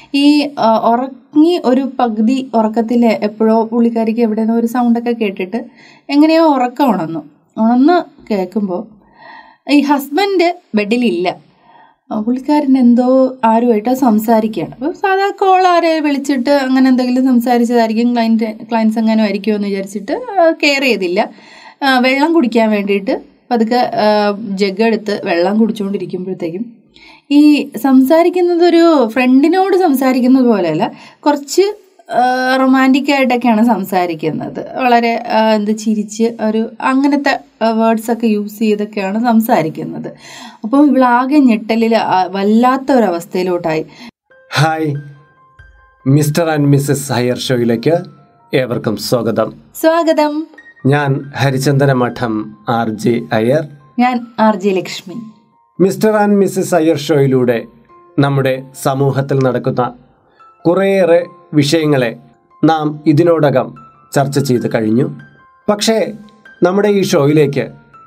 ഈ ആ, ഉറങ്ങി ഒരു പകുതി ഉറക്കത്തിൽ എപ്പോഴോ പുള്ളിക്കാരിക്ക് എവിടെ നിന്നോ ഒരു സൗണ്ടൊക്കെ കേട്ടിട്ട് എങ്ങനെയോ ഉറക്കം ഉണർന്നു ഉണർന്ന് കേൾക്കുമ്പോൾ ഈ ഹസ്ബൻഡ് ബെഡിലില്ല ആ, പുള്ളിക്കാരൻ എന്തോ ആരുമായിട്ടോ സംസാരിക്കുകയാണ് അപ്പോൾ സാധാ കോൾ ആരെ വിളിച്ചിട്ട് അങ്ങനെ എന്തെങ്കിലും സംസാരിച്ചതായിരിക്കും ക്ലയൻറ്റ് ക്ലയൻസ് എങ്ങനെ ആയിരിക്കുമോ എന്ന് വിചാരിച്ചിട്ട് കെയർ ചെയ്തില്ല ആ, വെള്ളം കുടിക്കാൻ വേണ്ടിയിട്ട് പതുക്കെ ജഗ് എടുത്ത് വെള്ളം കുടിച്ചുകൊണ്ടിരിക്കുമ്പോഴത്തേക്കും ഈ സംസാരിക്കുന്നത് ഒരു ഫ്രണ്ടിനോട് സംസാരിക്കുന്നത് പോലെയല്ല കുറച്ച് റൊമാൻറ്റിക് ആയിട്ടൊക്കെയാണ് സംസാരിക്കുന്നത് വളരെ ആ, എന്ത് ചിരിച്ച് ഒരു അങ്ങനത്തെ വേർഡ്സ് ഒക്കെ യൂസ് ചെയ്തൊക്കെയാണ് സംസാരിക്കുന്നത് അപ്പോൾ ഇവളാകെ ഞെട്ടലിൽ ആ, വല്ലാത്ത ഒരവസ്ഥയിലോട്ടായി hi Mr and Mrs Iyer ഷോയിലേക്ക് ഏവർക്കും സ്വാഗതം സ്വാഗതം ഞാൻ ഹരിചന്ദന മഠം ആർ ജെ അയ്യർ ഞാൻ R J Lakshmi Mr and Mrs Iyer ഷോയിലൂടെ നമ്മുടെ സമൂഹത്തിൽ നടക്കുന്ന കുറേയേറെ വിഷയങ്ങളെ നാം ഇതിനോടകം ചർച്ച ചെയ്ത് കഴിഞ്ഞു പക്ഷേ നമ്മുടെ ഈ ഷോയിലേക്ക്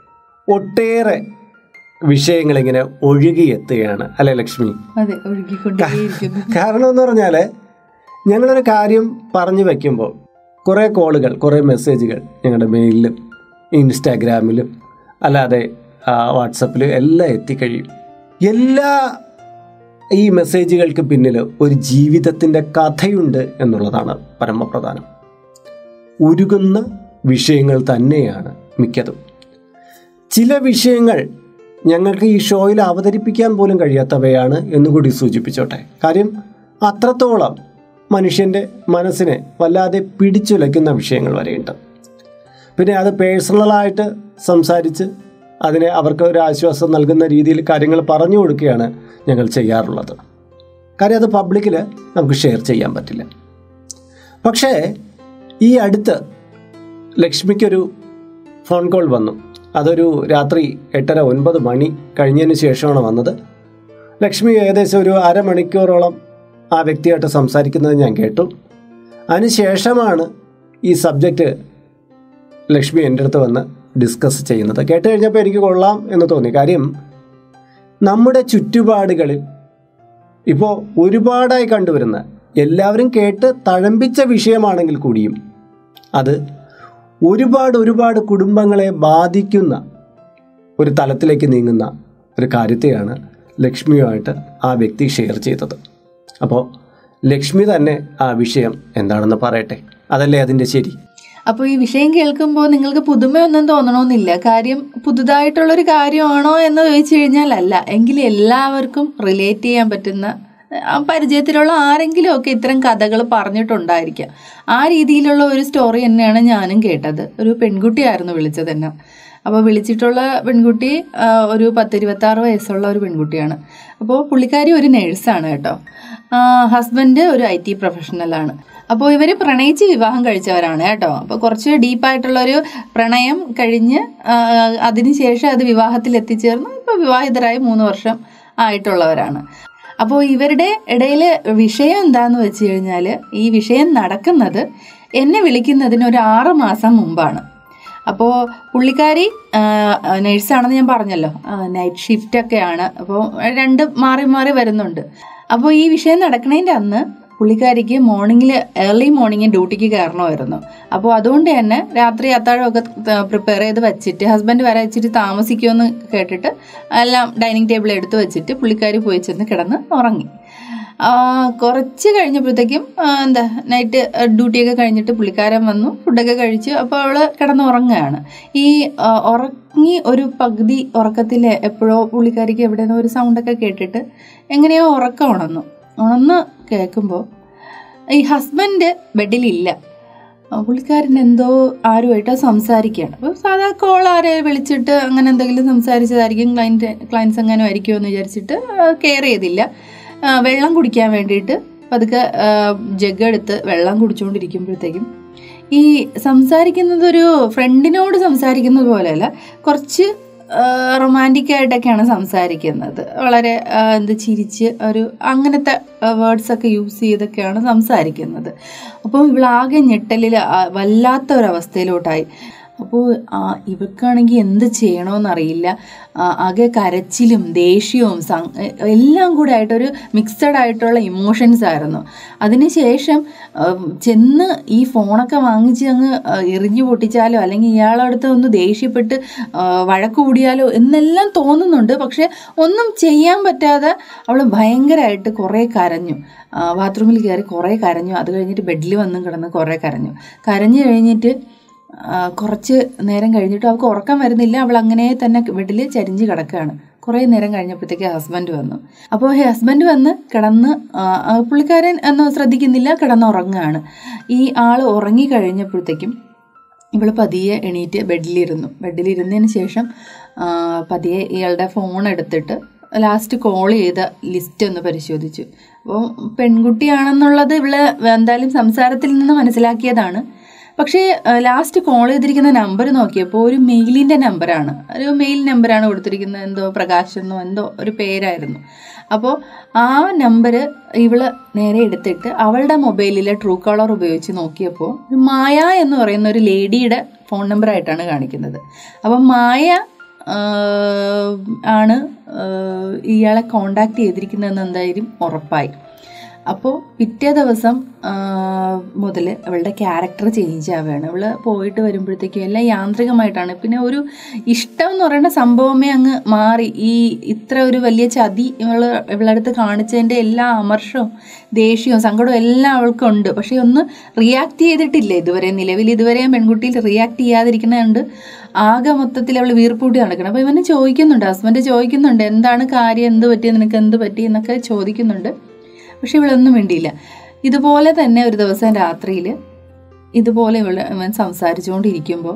ഒട്ടേറെ വിഷയങ്ങളിങ്ങനെ ഒഴുകിയെത്തുകയാണ് അല്ലേ ലക്ഷ്മി അതെ ഒഴുകിക്കൊണ്ടേയിരിക്കുന്നു കാരണം എന്ന് പറഞ്ഞാൽ ഞങ്ങളൊരു കാര്യം പറഞ്ഞു വയ്ക്കുമ്പോൾ കുറേ കോളുകൾ കുറേ മെസ്സേജുകൾ ഞങ്ങളുടെ മെയിലിലും ഇൻസ്റ്റാഗ്രാമിലും അല്ലാതെ ആ, വാട്സപ്പിലും എല്ലാം എത്തിക്കഴിയും എല്ലാ ഈ മെസ്സേജുകൾക്ക് പിന്നിൽ ഒരു ജീവിതത്തിൻ്റെ കഥയുണ്ട് എന്നുള്ളതാണ് പരമപ്രധാനം ഉരുകുന്ന വിഷയങ്ങൾ തന്നെയാണ് മിക്കതും ചില വിഷയങ്ങൾ ഞങ്ങൾക്ക് ഈ ഷോയിൽ അവതരിപ്പിക്കാൻ പോലും കഴിയാത്തവയാണ് എന്നുകൂടി സൂചിപ്പിച്ചോട്ടെ കാര്യം അത്രത്തോളം മനുഷ്യൻ്റെ മനസ്സിനെ വല്ലാതെ പിടിച്ചുലയ്ക്കുന്ന വിഷയങ്ങൾ വരെയുണ്ട് പിന്നെ അത് പേഴ്സണലായിട്ട് സംസാരിച്ച് അതിനെ അവർക്ക് ഒരു ആശ്വാസം നൽകുന്ന രീതിയിൽ കാര്യങ്ങൾ പറഞ്ഞു കൊടുക്കുകയാണ് ഞങ്ങൾ ചെയ്യാറുള്ളത് കാര്യം അത് പബ്ലിക്കിൽ നമുക്ക് ഷെയർ ചെയ്യാൻ പറ്റില്ല പക്ഷേ ഈ അടുത്ത് ലക്ഷ്മിക്കൊരു ഫോൺ കോൾ വന്നു അതൊരു രാത്രി എട്ടര ഒൻപത് മണി കഴിഞ്ഞതിന് ശേഷമാണ് വന്നത് ലക്ഷ്മി ഏകദേശം ഒരു അരമണിക്കൂറോളം ആ വ്യക്തിയായിട്ട് സംസാരിക്കുന്നത് ഞാൻ കേട്ടു അതിനുശേഷമാണ് ഈ സബ്ജക്റ്റ് ലക്ഷ്മി എൻ്റെ അടുത്ത് വന്ന് ഡിസ്കസ് ചെയ്യുന്നത് കേട്ട് കഴിഞ്ഞപ്പോൾ എനിക്ക് കൊള്ളാം എന്ന് തോന്നി കാര്യം നമ്മുടെ ചുറ്റുപാടുകളിൽ ഇപ്പോൾ ഒരുപാടായി കണ്ടുവരുന്ന എല്ലാവരും കേട്ട് തഴമ്പിച്ച വിഷയമാണെങ്കിൽ കൂടിയും അത് ഒരുപാട് ഒരുപാട് കുടുംബങ്ങളെ ബാധിക്കുന്ന ഒരു തലത്തിലേക്ക് നീങ്ങുന്ന ഒരു കാര്യത്തെയാണ് ലക്ഷ്മിയുമായിട്ട് ആ വ്യക്തി ഷെയർ ചെയ്തത് അപ്പോൾ ലക്ഷ്മി തന്നെ ആ വിഷയം എന്താണെന്ന് പറയട്ടെ അതല്ലേ അതിൻ്റെ ശരി അപ്പോൾ ഈ വിഷയം കേൾക്കുമ്പോൾ നിങ്ങൾക്ക് പുതുമയൊന്നും തോന്നണമെന്നില്ല കാര്യം പുതുതായിട്ടുള്ളൊരു കാര്യമാണോ എന്ന് ചോദിച്ചു കഴിഞ്ഞാൽ അല്ല എങ്കിൽ എല്ലാവർക്കും റിലേറ്റ് ചെയ്യാൻ പറ്റുന്ന ആ പരിചയത്തിലുള്ള ആരെങ്കിലും ഒക്കെ ഇത്തരം കഥകൾ പറഞ്ഞിട്ടുണ്ടായിരിക്കാം ആ രീതിയിലുള്ള ഒരു സ്റ്റോറി തന്നെയാണ് ഞാനും കേട്ടത് ഒരു പെൺകുട്ടിയായിരുന്നു വിളിച്ചത് എന്നെ അപ്പോൾ വിളിച്ചിട്ടുള്ള പെൺകുട്ടി ആ, ഒരു പത്തിരുപത്തി ആറ് വയസ്സുള്ള ഒരു പെൺകുട്ടിയാണ് അപ്പോൾ പുള്ളിക്കാരി ഒരു നേഴ്സാണ് കേട്ടോ ഹസ്ബൻഡ് ഒരു ഐ ടി പ്രൊഫഷണലാണ് അപ്പോൾ ഇവർ പ്രണയിച്ച് വിവാഹം കഴിച്ചവരാണ് കേട്ടോ അപ്പോൾ കുറച്ച് ഡീപ്പായിട്ടുള്ളൊരു പ്രണയം കഴിഞ്ഞ് ആ, അതിനുശേഷം അത് വിവാഹത്തിൽ എത്തിച്ചേർന്ന് ഇപ്പോൾ വിവാഹിതരായി മൂന്ന് വർഷം ആയിട്ടുള്ളവരാണ് അപ്പോൾ ഇവരുടെ ഇടയിൽ വിഷയം എന്താന്ന് വെച്ച് കഴിഞ്ഞാൽ ഈ വിഷയം നടക്കുന്നത് എന്നെ വിളിക്കുന്നതിന് ഒരു ആറ് മാസം മുമ്പാണ് അപ്പോൾ പുള്ളിക്കാരി നേഴ്സാണെന്ന് ഞാൻ പറഞ്ഞല്ലോ നൈറ്റ് ഷിഫ്റ്റ് ഒക്കെയാണ് അപ്പോൾ രണ്ട് മാറി മാറി വരുന്നുണ്ട് അപ്പോൾ ഈ വിഷയം നടക്കണതിൻ്റെ അന്ന് പുള്ളിക്കാരിക്ക് മോർണിംഗിൽ ഏർലി മോർണിംഗ് ഡ്യൂട്ടിക്ക് കയറണമായിരുന്നു അപ്പോൾ അതുകൊണ്ട് തന്നെ രാത്രി അത്താഴമൊക്കെ പ്രിപ്പയർ ചെയ്ത് വെച്ചിട്ട് ഹസ്ബൻഡ് വരെ വെച്ചിട്ട് താമസിക്കുമെന്ന് കേട്ടിട്ട് എല്ലാം ഡൈനിങ് ടേബിൾ എടുത്ത് വെച്ചിട്ട് പുള്ളിക്കാരി പോയി ചെന്ന് കിടന്ന് ഉറങ്ങി ആ, കുറച്ച് കഴിഞ്ഞപ്പോഴത്തേക്കും ആ, എന്താ നൈറ്റ് ഡ്യൂട്ടിയൊക്കെ കഴിഞ്ഞിട്ട് പുള്ളിക്കാരൻ വന്നു ഫുഡൊക്കെ കഴിച്ചു അപ്പോൾ അവള് കിടന്ന് ഉറങ്ങുകയാണ് ഈ ആ, ഉറങ്ങി ഒരു പകുതി ഉറക്കത്തിൽ എപ്പോഴോ പുള്ളിക്കാരിക്ക് എവിടെ നിന്നോ ഒരു സൗണ്ടൊക്കെ കേട്ടിട്ട് എങ്ങനെയോ ഉറക്കം ഉണർന്നു ഉണർന്ന് കേൾക്കുമ്പോൾ ഈ ഹസ്ബൻഡ് ബെഡിലില്ല ആ, പുള്ളിക്കാരൻ എന്തോ ആരുമായിട്ടോ സംസാരിക്കുകയാണ് അപ്പോൾ സാധാ കോൾ ആരെ വിളിച്ചിട്ട് അങ്ങനെ എന്തെങ്കിലും സംസാരിച്ചതായിരിക്കും ക്ലയൻറ്റ് ക്ലയൻസ് എങ്ങനെ ആയിരിക്കുമോ എന്ന് വിചാരിച്ചിട്ട് കെയർ ചെയ്തില്ല ആ, വെള്ളം കുടിക്കാൻ വേണ്ടിയിട്ട് പതുക്കെ ജഗ് എടുത്ത് വെള്ളം കുടിച്ചുകൊണ്ടിരിക്കുമ്പോഴത്തേക്കും ഈ സംസാരിക്കുന്നത് ഒരു ഫ്രണ്ടിനോട് സംസാരിക്കുന്നത് പോലെയല്ല കുറച്ച് റൊമാൻറ്റിക് ആയിട്ടൊക്കെയാണ് സംസാരിക്കുന്നത് വളരെ ആ, എന്ത് ചിരിച്ച് ഒരു അങ്ങനത്തെ വേർഡ്സ് ഒക്കെ യൂസ് ചെയ്തൊക്കെയാണ് സംസാരിക്കുന്നത് അപ്പോൾ ഇവളാകെ ഞെട്ടലിൽ ആ, വല്ലാത്ത ഒരവസ്ഥയിലോട്ടായി അപ്പോൾ ഇവക്കാണെങ്കിൽ എന്ത് ചെയ്യണമെന്നറിയില്ല ആ, ആകെ കരച്ചിലും ദേഷ്യവും സം- എ- എല്ലാം കൂടെ ആയിട്ടൊരു മിക്സഡ് ആയിട്ടുള്ള ഇമോഷൻസ് ആയിരുന്നു അതിനുശേഷം ആ, ചെന്ന് ഈ ഫോണൊക്കെ വാങ്ങിച്ച് അങ്ങ് ആ, എറിഞ്ഞു പൊട്ടിച്ചാലോ അല്ലെങ്കിൽ ഇയാളടുത്ത് ഒന്ന് ദേഷ്യപ്പെട്ട് ആ, വഴക്ക് കൂടിയാലോ എന്നെല്ലാം തോന്നുന്നുണ്ട് പക്ഷെ ഒന്നും ചെയ്യാൻ പറ്റാതെ അവൾ ഭയങ്കരമായിട്ട് കുറേ കരഞ്ഞു ആ, ബാത്റൂമിൽ കയറി കുറേ കരഞ്ഞു അത് കഴിഞ്ഞിട്ട് ബെഡിൽ വന്നും കിടന്ന് കുറേ കരഞ്ഞു കരഞ്ഞു കഴിഞ്ഞിട്ട് ആ, കുറച്ച് നേരം കഴിഞ്ഞിട്ട് അവൾക്ക് ഉറക്കം വരുന്നില്ല അവൾ അങ്ങനെ തന്നെ ബെഡിൽ ചരിഞ്ഞ് കിടക്കുകയാണ് കുറേ നേരം കഴിഞ്ഞപ്പോഴത്തേക്ക് ഹസ്ബൻഡ് വന്നു അപ്പോൾ ഹസ്ബൻഡ് വന്ന് കിടന്ന് ആ, ആ, പുള്ളിക്കാരൻ എന്ന് ശ്രദ്ധിക്കുന്നില്ല കിടന്നുറങ്ങുകയാണ് ഈ ആൾ ഉറങ്ങി കഴിഞ്ഞപ്പോഴത്തേക്കും ഇവൾ പതിയെ എണീറ്റ് ബെഡിലിരുന്നു ബെഡിലിരുന്നതിന് ശേഷം ആ, പതിയെ ഇയാളുടെ ഫോൺ എടുത്തിട്ട് ലാസ്റ്റ് കോൾ ചെയ്ത ലിസ്റ്റ് ഒന്ന് പരിശോധിച്ചു അപ്പോൾ പെൺകുട്ടിയാണെന്നുള്ളത് ഇവള് എന്തായാലും സംസാരത്തിൽ നിന്ന് മനസ്സിലാക്കിയതാണ് പക്ഷേ ലാസ്റ്റ് കോൾ ചെയ്തിരിക്കുന്ന നമ്പർ നോക്കിയപ്പോൾ ഒരു മെയിലിൻ്റെ നമ്പറാണ് ഒരു മെയിൽ നമ്പറാണ് കൊടുത്തിരിക്കുന്നത് എന്തോ പ്രകാശ് എന്നോ എന്തോ ഒരു പേരായിരുന്നു അപ്പോൾ ആ നമ്പർ ഇവള് നേരെ എടുത്തിട്ട് അവളുടെ മൊബൈലിലെ ട്രൂ കോളർ ഉപയോഗിച്ച് നോക്കിയപ്പോൾ ഒരു മായ എന്ന് പറയുന്ന ഒരു ലേഡിയുടെ ഫോൺ നമ്പറായിട്ടാണ് കാണിക്കുന്നത് അപ്പം മായ ആഹ്, ആണ് ആഹ്, ഇയാളെ കോണ്ടാക്ട് ചെയ്തിരിക്കുന്നതെന്ന് എന്തായാലും ഉറപ്പായി അപ്പോൾ പിറ്റേ ദിവസം മുതൽ അവളുടെ ക്യാരക്ടർ ചേഞ്ച് ആവുകയാണ് അവൾ പോയിട്ട് വരുമ്പോഴത്തേക്കും എല്ലാം യാന്ത്രികമായിട്ടാണ് പിന്നെ ഒരു ഇഷ്ടം എന്ന് പറയുന്ന സംഭവമേ അങ്ങ് മാറി ഈ ഇത്ര ഒരു വലിയ ചതി ഇവൾ ഇവളടുത്ത് കാണിച്ചതിൻ്റെ എല്ലാ അമർഷവും ദേഷ്യവും സങ്കടവും എല്ലാം അവൾക്കുണ്ട് പക്ഷേ ഒന്ന് റിയാക്ട് ചെയ്തിട്ടില്ല ഇതുവരെ നിലവിൽ ഇതുവരെ പെൺകുട്ടിയിൽ റിയാക്ട് ചെയ്യാതിരിക്കുന്നതുകൊണ്ട് ആകെ മൊത്തത്തിൽ അവൾ വീർപ്പൂട്ടി നടക്കണം അപ്പോൾ ഇവന് ചോദിക്കുന്നുണ്ട് ഹസ്ബൻഡ് ചോദിക്കുന്നുണ്ട് എന്താണ് കാര്യം എന്ത് പറ്റി നിനക്ക് എന്ത് പറ്റി എന്നൊക്കെ ചോദിക്കുന്നുണ്ട് പക്ഷെ ഇവളൊന്നും വേണ്ടിയില്ല ഇതുപോലെ തന്നെ ഒരു ദിവസം രാത്രിയിൽ ഇതുപോലെ ഇവള് ഇവൻ സംസാരിച്ചുകൊണ്ടിരിക്കുമ്പോൾ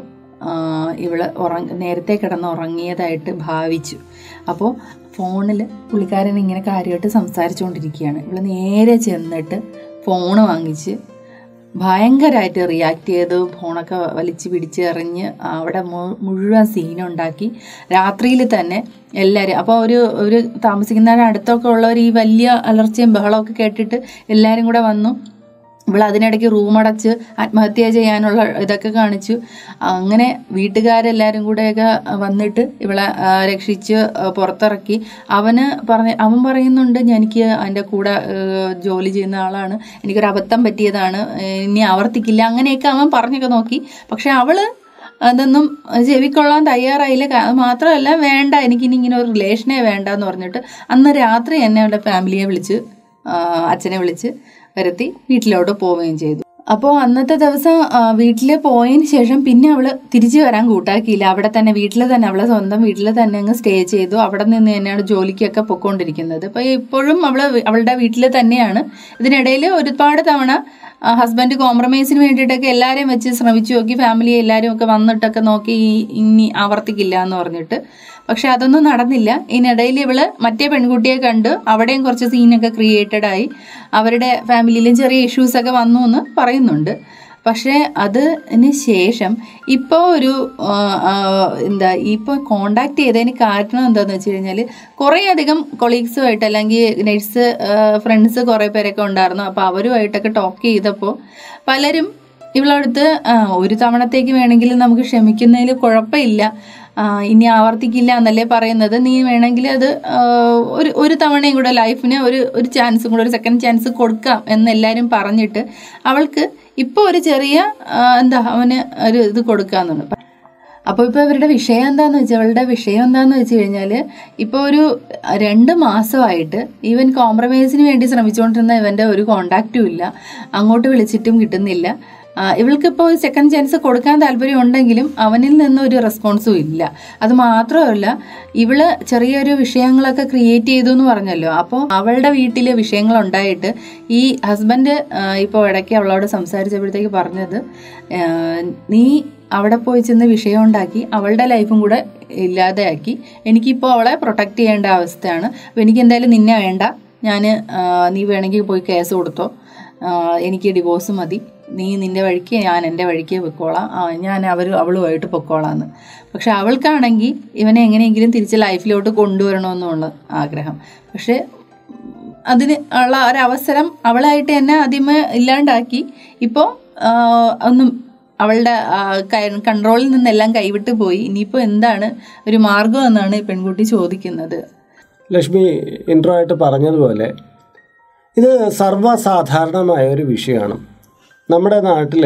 ഇവള് ഉറങ്ങ നേരത്തെ കിടന്ന് ഉറങ്ങിയതായിട്ട് ഭാവിച്ചു അപ്പോൾ ഫോണിൽ പുള്ളിക്കാരൻ ഇങ്ങനെ കാര്യമായിട്ട് സംസാരിച്ചുകൊണ്ടിരിക്കുകയാണ് ഇവള് നേരെ ചെന്നിട്ട് ഫോണ് വാങ്ങിച്ച് ഭയങ്കരമായിട്ട് റിയാക്ട് ചെയ്ത് ഫോണൊക്കെ വലിച്ച് പിടിച്ച് എറിഞ്ഞ് അവിടെ മു- മുഴുവൻ സീനുണ്ടാക്കി രാത്രിയിൽ തന്നെ എല്ലാവരും അപ്പോൾ ഒരു ഒരു താമസിക്കുന്ന അടുത്തൊക്കെ ഉള്ളവർ ഈ വലിയ അലർച്ചയും ബഹളമൊക്കെ കേട്ടിട്ട് എല്ലാവരും കൂടെ വന്നു ഇവൾ അതിനിടയ്ക്ക് റൂമടച്ച് ആത്മഹത്യ ചെയ്യാനുള്ള ഇതൊക്കെ കാണിച്ചു അങ്ങനെ വീട്ടുകാരെല്ലാവരും കൂടെയൊക്കെ വന്നിട്ട് ഇവളെ ആ, രക്ഷിച്ച് ആ, പുറത്തിറക്കി അവന് പറഞ്ഞ അവൻ പറയുന്നുണ്ട് ഞാൻ എനിക്ക് അതിൻ്റെ കൂടെ ഏ, ജോലി ചെയ്യുന്ന ആളാണ് എനിക്കൊരു അബദ്ധം പറ്റിയതാണ് ഏ, ഇനി ആവർത്തിക്കില്ല അങ്ങനെയൊക്കെ അവൻ പറഞ്ഞൊക്കെ നോക്കി പക്ഷെ അവള് അതൊന്നും ചെവിക്കൊള്ളാൻ തയ്യാറായില്ല കാ- മാത്രമല്ല വേണ്ട എനിക്കിനി ഇങ്ങനെ ഒരു റിലേഷനേ വേണ്ട എന്ന് പറഞ്ഞിട്ട് അന്ന് രാത്രി എന്നെ അവളുടെ ഫാമിലിയെ വിളിച്ച് ആ, അച്ഛനെ വിളിച്ച് വരുത്തി വീട്ടിലോട്ട് പോവുകയും ചെയ്തു അപ്പോൾ അന്നത്തെ ദിവസം വീട്ടിൽ പോയതിന് ശേഷം പിന്നെ അവള് തിരിച്ചു വരാൻ കൂട്ടാക്കിയില്ല അവിടെ തന്നെ വീട്ടിൽ തന്നെ അവളെ സ്വന്തം വീട്ടിൽ തന്നെ അങ്ങ് സ്റ്റേ ചെയ്തു അവിടെ നിന്ന് തന്നെയാണ് ജോലിക്കൊക്കെ പൊക്കോണ്ടിരിക്കുന്നത് അപ്പോൾ ഇപ്പോഴും അവള് വി- അവളുടെ വീട്ടിൽ തന്നെയാണ് ഇതിനിടയിൽ ഒരുപാട് തവണ ഹസ്ബൻഡ് കോംപ്രമൈസിന് വേണ്ടിയിട്ടൊക്കെ എല്ലാവരെയും വെച്ച് ശ്രമിച്ചു നോക്കി ഫാമിലി എല്ലാവരും ഒക്കെ വന്നിട്ടൊക്കെ നോക്കി ഈ- ഇനി ആവർത്തിക്കില്ല എന്ന് പറഞ്ഞിട്ട് പക്ഷെ അതൊന്നും നടന്നില്ല ഇതിനിടയിൽ ഇവള് മറ്റേ പെൺകുട്ടിയെ കണ്ട് അവിടെയും കുറച്ച് സീനൊക്കെ ക്രിയേറ്റഡ് ആയി അവരുടെ ഫാമിലിയിലും ചെറിയ ഇഷ്യൂസ് ഒക്കെ വന്നു എന്ന് പറയുന്നുണ്ട് പക്ഷേ അതിന് ശേഷം ഇപ്പോൾ ഒരു ആ, ആ, എന്താ ഇപ്പോൾ കോണ്ടാക്ട് ചെയ്തതിന് കാരണം എന്താണെന്ന് വെച്ച് കഴിഞ്ഞാൽ കുറേയധികം കൊളീഗ്സുമായിട്ട് അല്ലെങ്കിൽ നഴ്സ് ഫ്രണ്ട്സ് കുറേ പേരൊക്കെ ഉണ്ടായിരുന്നു അപ്പോൾ അവരുമായിട്ടൊക്കെ ടോക്ക് ചെയ്തപ്പോൾ പലരും ഇവളടുത്ത് ആ, ഒരു തവണത്തേക്ക് വേണമെങ്കിൽ നമുക്ക് ക്ഷമിക്കുന്നതിൽ കുഴപ്പമില്ല ആ, ഇനി ആവർത്തിക്കില്ല എന്നല്ലേ പറയുന്നത് നീ വേണമെങ്കിൽ അത് ആ, ഒരു ഒരു തവണയും കൂടെ ലൈഫിന് ഒരു ഒരു ചാൻസും കൂടെ ഒരു സെക്കൻഡ് ചാൻസ് കൊടുക്കാം എന്നെല്ലാവരും പറഞ്ഞിട്ട് അവൾക്ക് ഇപ്പോൾ ഒരു ചെറിയ ആ, എന്താ അവന് ഒരു ഇത് കൊടുക്കാന്നുണ്ട് അപ്പോൾ ഇപ്പോൾ ഇവരുടെ വിഷയം എന്താന്ന് വെച്ചാൽ അവളുടെ വിഷയം എന്താന്ന് വെച്ച് കഴിഞ്ഞാൽ ഇപ്പോൾ ഒരു രണ്ട് മാസമായിട്ട് ഈവൻ കോംപ്രമൈസിന് വേണ്ടി ശ്രമിച്ചുകൊണ്ടിരുന്ന ഇവൻ്റെ ഒരു കോണ്ടാക്റ്റും ഇല്ല അങ്ങോട്ട് വിളിച്ചിട്ടും കിട്ടുന്നില്ല ആ, ഇവൾക്കിപ്പോൾ ഒരു സെക്കൻഡ് ചാൻസ് കൊടുക്കാൻ താല്പര്യം ഉണ്ടെങ്കിലും അവനിൽ നിന്ന് ഒരു റെസ്പോൺസും ഇല്ല അത് മാത്രമല്ല ഇവള് ചെറിയൊരു വിഷയങ്ങളൊക്കെ ക്രിയേറ്റ് ചെയ്തു എന്ന് പറഞ്ഞല്ലോ അപ്പോൾ അവളുടെ വീട്ടിൽ വിഷയങ്ങൾ ഉണ്ടായിട്ട് ഈ ഹസ്ബൻഡ് ഇപ്പോൾ ഇടയ്ക്ക് അവളോട് സംസാരിച്ചപ്പോഴത്തേക്ക് പറഞ്ഞത് ആ, നീ അവിടെ പോയി ചെന്ന് വിഷയം ഉണ്ടാക്കി അവളുടെ ലൈഫും കൂടെ ഇല്ലാതെയാക്കി എനിക്കിപ്പോൾ അവളെ പ്രൊട്ടക്റ്റ് ചെയ്യേണ്ട അവസ്ഥയാണ് അപ്പോൾ എനിക്ക് എന്തായാലും നിന്നെ വേണ്ട ഞാൻ നീ വേണമെങ്കിൽ പോയി കേസ് കൊടുത്തോ ആ, എനിക്ക് ഡിവോഴ്സ് മതി നീ നിന്റെ വഴിക്ക് ഞാൻ എൻ്റെ വഴിക്ക് പൊക്കോളാം ആ, ഞാൻ അവർ അവളുമായിട്ട് പൊക്കോളാന്ന് പക്ഷെ അവൾക്കാണെങ്കിൽ ഇവനെ എങ്ങനെയെങ്കിലും തിരിച്ച് ലൈഫിലോട്ട് കൊണ്ടുവരണമെന്നുള്ള ആഗ്രഹം പക്ഷെ അതിന് ഉള്ള ഒരവസരം അവളായിട്ട് തന്നെ ആദ്യമേ ഇല്ലാണ്ടാക്കി ഇപ്പോൾ ഒന്നും അവളുടെ കൺട്രോളിൽ നിന്നെല്ലാം കൈവിട്ട് പോയി ഇനിയിപ്പോൾ എന്താണ് ഒരു മാർഗം എന്നാണ് ഈ പെൺകുട്ടി ചോദിക്കുന്നത് ലക്ഷ്മി ഇൻട്രോ ആയിട്ട് പറഞ്ഞതുപോലെ ഇത് സർവ്വസാധാരണമായ ഒരു വിഷയമാണ് നമ്മുടെ നാട്ടിൽ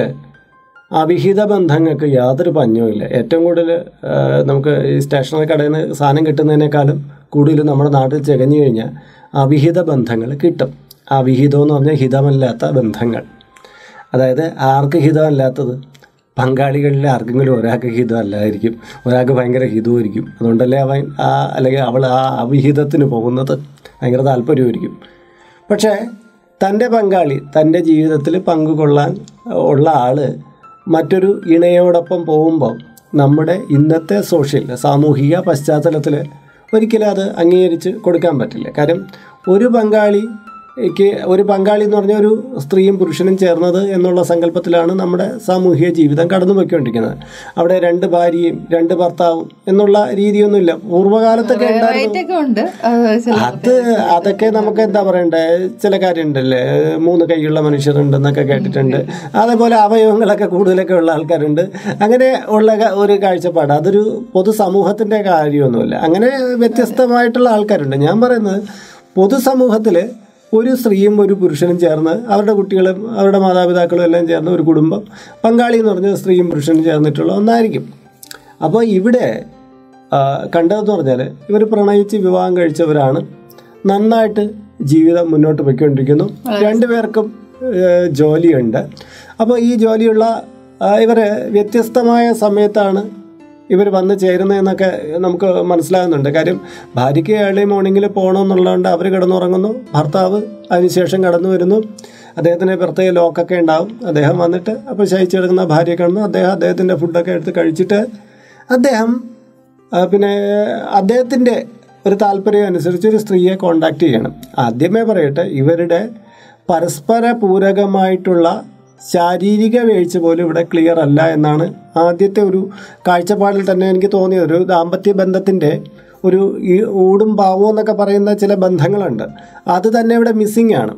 അവിഹിത ബന്ധങ്ങൾക്ക് യാതൊരു പഞ്ഞവുമില്ല ഏറ്റവും കൂടുതൽ ആ, നമുക്ക് ഈ സ്റ്റേഷനറി കടയിൽ നിന്ന് സാധനം കിട്ടുന്നതിനേക്കാളും കൂടുതൽ നമ്മുടെ നാട്ടിൽ ചെകഞ്ഞു കഴിഞ്ഞാൽ അവിഹിത ബന്ധങ്ങൾ കിട്ടും അവിഹിതം എന്ന് പറഞ്ഞാൽ ഹിതമല്ലാത്ത ബന്ധങ്ങൾ അതായത് ആർക്ക് ഹിതമല്ലാത്തത് പങ്കാളികളിൽ ആർക്കെങ്കിലും ഒരാൾക്ക് ഹിതമല്ലായിരിക്കും ഒരാൾക്ക് ഭയങ്കര ഹിതമായിരിക്കും അതുകൊണ്ടല്ലേ അവൻ ആ അല്ലെങ്കിൽ അവൾ ആ അവിഹിതത്തിന് പോകുന്നത് ഭയങ്കര താല്പര്യമായിരിക്കും പക്ഷേ തൻ്റെ പങ്കാളി തൻ്റെ ജീവിതത്തിൽ പങ്കുകൊള്ളാൻ ഉള്ള ആൾ മറ്റൊരു ഇണയോടൊപ്പം പോകുമ്പോൾ നമ്മുടെ ഇന്നത്തെ സോഷ്യൽ സാമൂഹിക പശ്ചാത്തലത്തിൽ ഒരിക്കലും അത് അംഗീകരിച്ച് കൊടുക്കാൻ പറ്റില്ല കാര്യം ഒരു പങ്കാളിക്ക് ഒരു പങ്കാളി എന്ന് പറഞ്ഞാൽ ഒരു സ്ത്രീയും പുരുഷനും ചേർന്നത് എന്നുള്ള സങ്കല്പത്തിലാണ് നമ്മുടെ സാമൂഹിക ജീവിതം കടന്നു പോയിക്കൊണ്ടിരിക്കുന്നത് അവിടെ രണ്ട് ഭാര്യയും രണ്ട് ഭർത്താവും എന്നുള്ള രീതിയൊന്നുമില്ല പൂർവ്വകാലത്തൊക്കെ ഉണ്ടായിരുന്നു റേറ്റൊക്കെ ഉണ്ട് ആ, ചില അത് അതൊക്കെ നമുക്ക് എന്താ പറയണ്ടേ ചില കാര്യമുണ്ടല്ലേ മൂന്ന് കൈയുള്ള മനുഷ്യരുണ്ടെന്നൊക്കെ കേട്ടിട്ടുണ്ട് അതേപോലെ അവയവങ്ങളൊക്കെ കൂടുതലൊക്കെ ഉള്ള ആൾക്കാരുണ്ട് അങ്ങനെ ഉള്ള ക- ഒരു കാഴ്ചപ്പാട് അതൊരു പൊതുസമൂഹത്തിൻ്റെ കാര്യമൊന്നുമില്ല അങ്ങനെ വ്യത്യസ്തമായിട്ടുള്ള ആൾക്കാരുണ്ട് ഞാൻ പറയുന്നത് പൊതുസമൂഹത്തിൽ ഒരു സ്ത്രീയും ഒരു പുരുഷനും ചേർന്ന് അവരുടെ കുട്ടികളും അവരുടെ മാതാപിതാക്കളും എല്ലാം ചേർന്ന് ഒരു കുടുംബം പങ്കാളി എന്ന് പറഞ്ഞ സ്ത്രീയും പുരുഷനും ചേർന്നിട്ടുള്ള ഒന്നായിരിക്കും അപ്പോൾ ഇവിടെ ആ, കണ്ടതെന്ന് പറഞ്ഞാൽ ഇവർ പ്രണയിച്ച് വിവാഹം കഴിച്ചവരാണ് നന്നായിട്ട് ജീവിതം മുന്നോട്ട് പോയിക്കൊണ്ടിരിക്കുന്നു രണ്ടുപേർക്കും ഏ, ജോലിയുണ്ട് അപ്പോൾ ഈ ജോലിയുള്ള ഇവർ വ്യത്യസ്തമായ സമയത്താണ് ഇവർ വന്ന് ചേരുന്നതെന്നൊക്കെ നമുക്ക് മനസ്സിലാകുന്നുണ്ട് കാര്യം ഭാര്യയ്ക്ക് ഏർലി മോർണിംഗിൽ പോകണമെന്നുള്ളതുകൊണ്ട് അവർ കിടന്നുറങ്ങുന്നു ഭർത്താവ് അതിനുശേഷം കടന്നു വരുന്നു അദ്ദേഹത്തിന് പ്രത്യേക ലോക്കൊക്കെ ഉണ്ടാവും അദ്ദേഹം വന്നിട്ട് അപ്പോൾ ശയിച്ചെടുക്കുന്ന ഭാര്യയെ കാണുന്നു അദ്ദേഹം അദ്ദേഹത്തിൻ്റെ ഫുഡൊക്കെ എടുത്ത് കഴിച്ചിട്ട് അദ്ദേഹം ആ, പിന്നെ അദ്ദേഹത്തിൻ്റെ ഒരു താല്പര്യം അനുസരിച്ച് ഒരു സ്ത്രീയെ കോണ്ടാക്ട് ചെയ്യണം ആദ്യമേ പറയട്ടെ ഇവരുടെ പരസ്പര പൂരകമായിട്ടുള്ള ശാരീരിക വീഴ്ച പോലും ഇവിടെ ക്ലിയർ അല്ല എന്നാണ് ആദ്യത്തെ ഒരു കാഴ്ചപ്പാടിൽ തന്നെ എനിക്ക് തോന്നിയത് ഒരു ദാമ്പത്യ ബന്ധത്തിൻ്റെ ഒരു ഈ ഊടും പാവവും എന്നൊക്കെ പറയുന്ന ചില ബന്ധങ്ങളുണ്ട് അത് തന്നെ ഇവിടെ മിസ്സിംഗ് ആണ്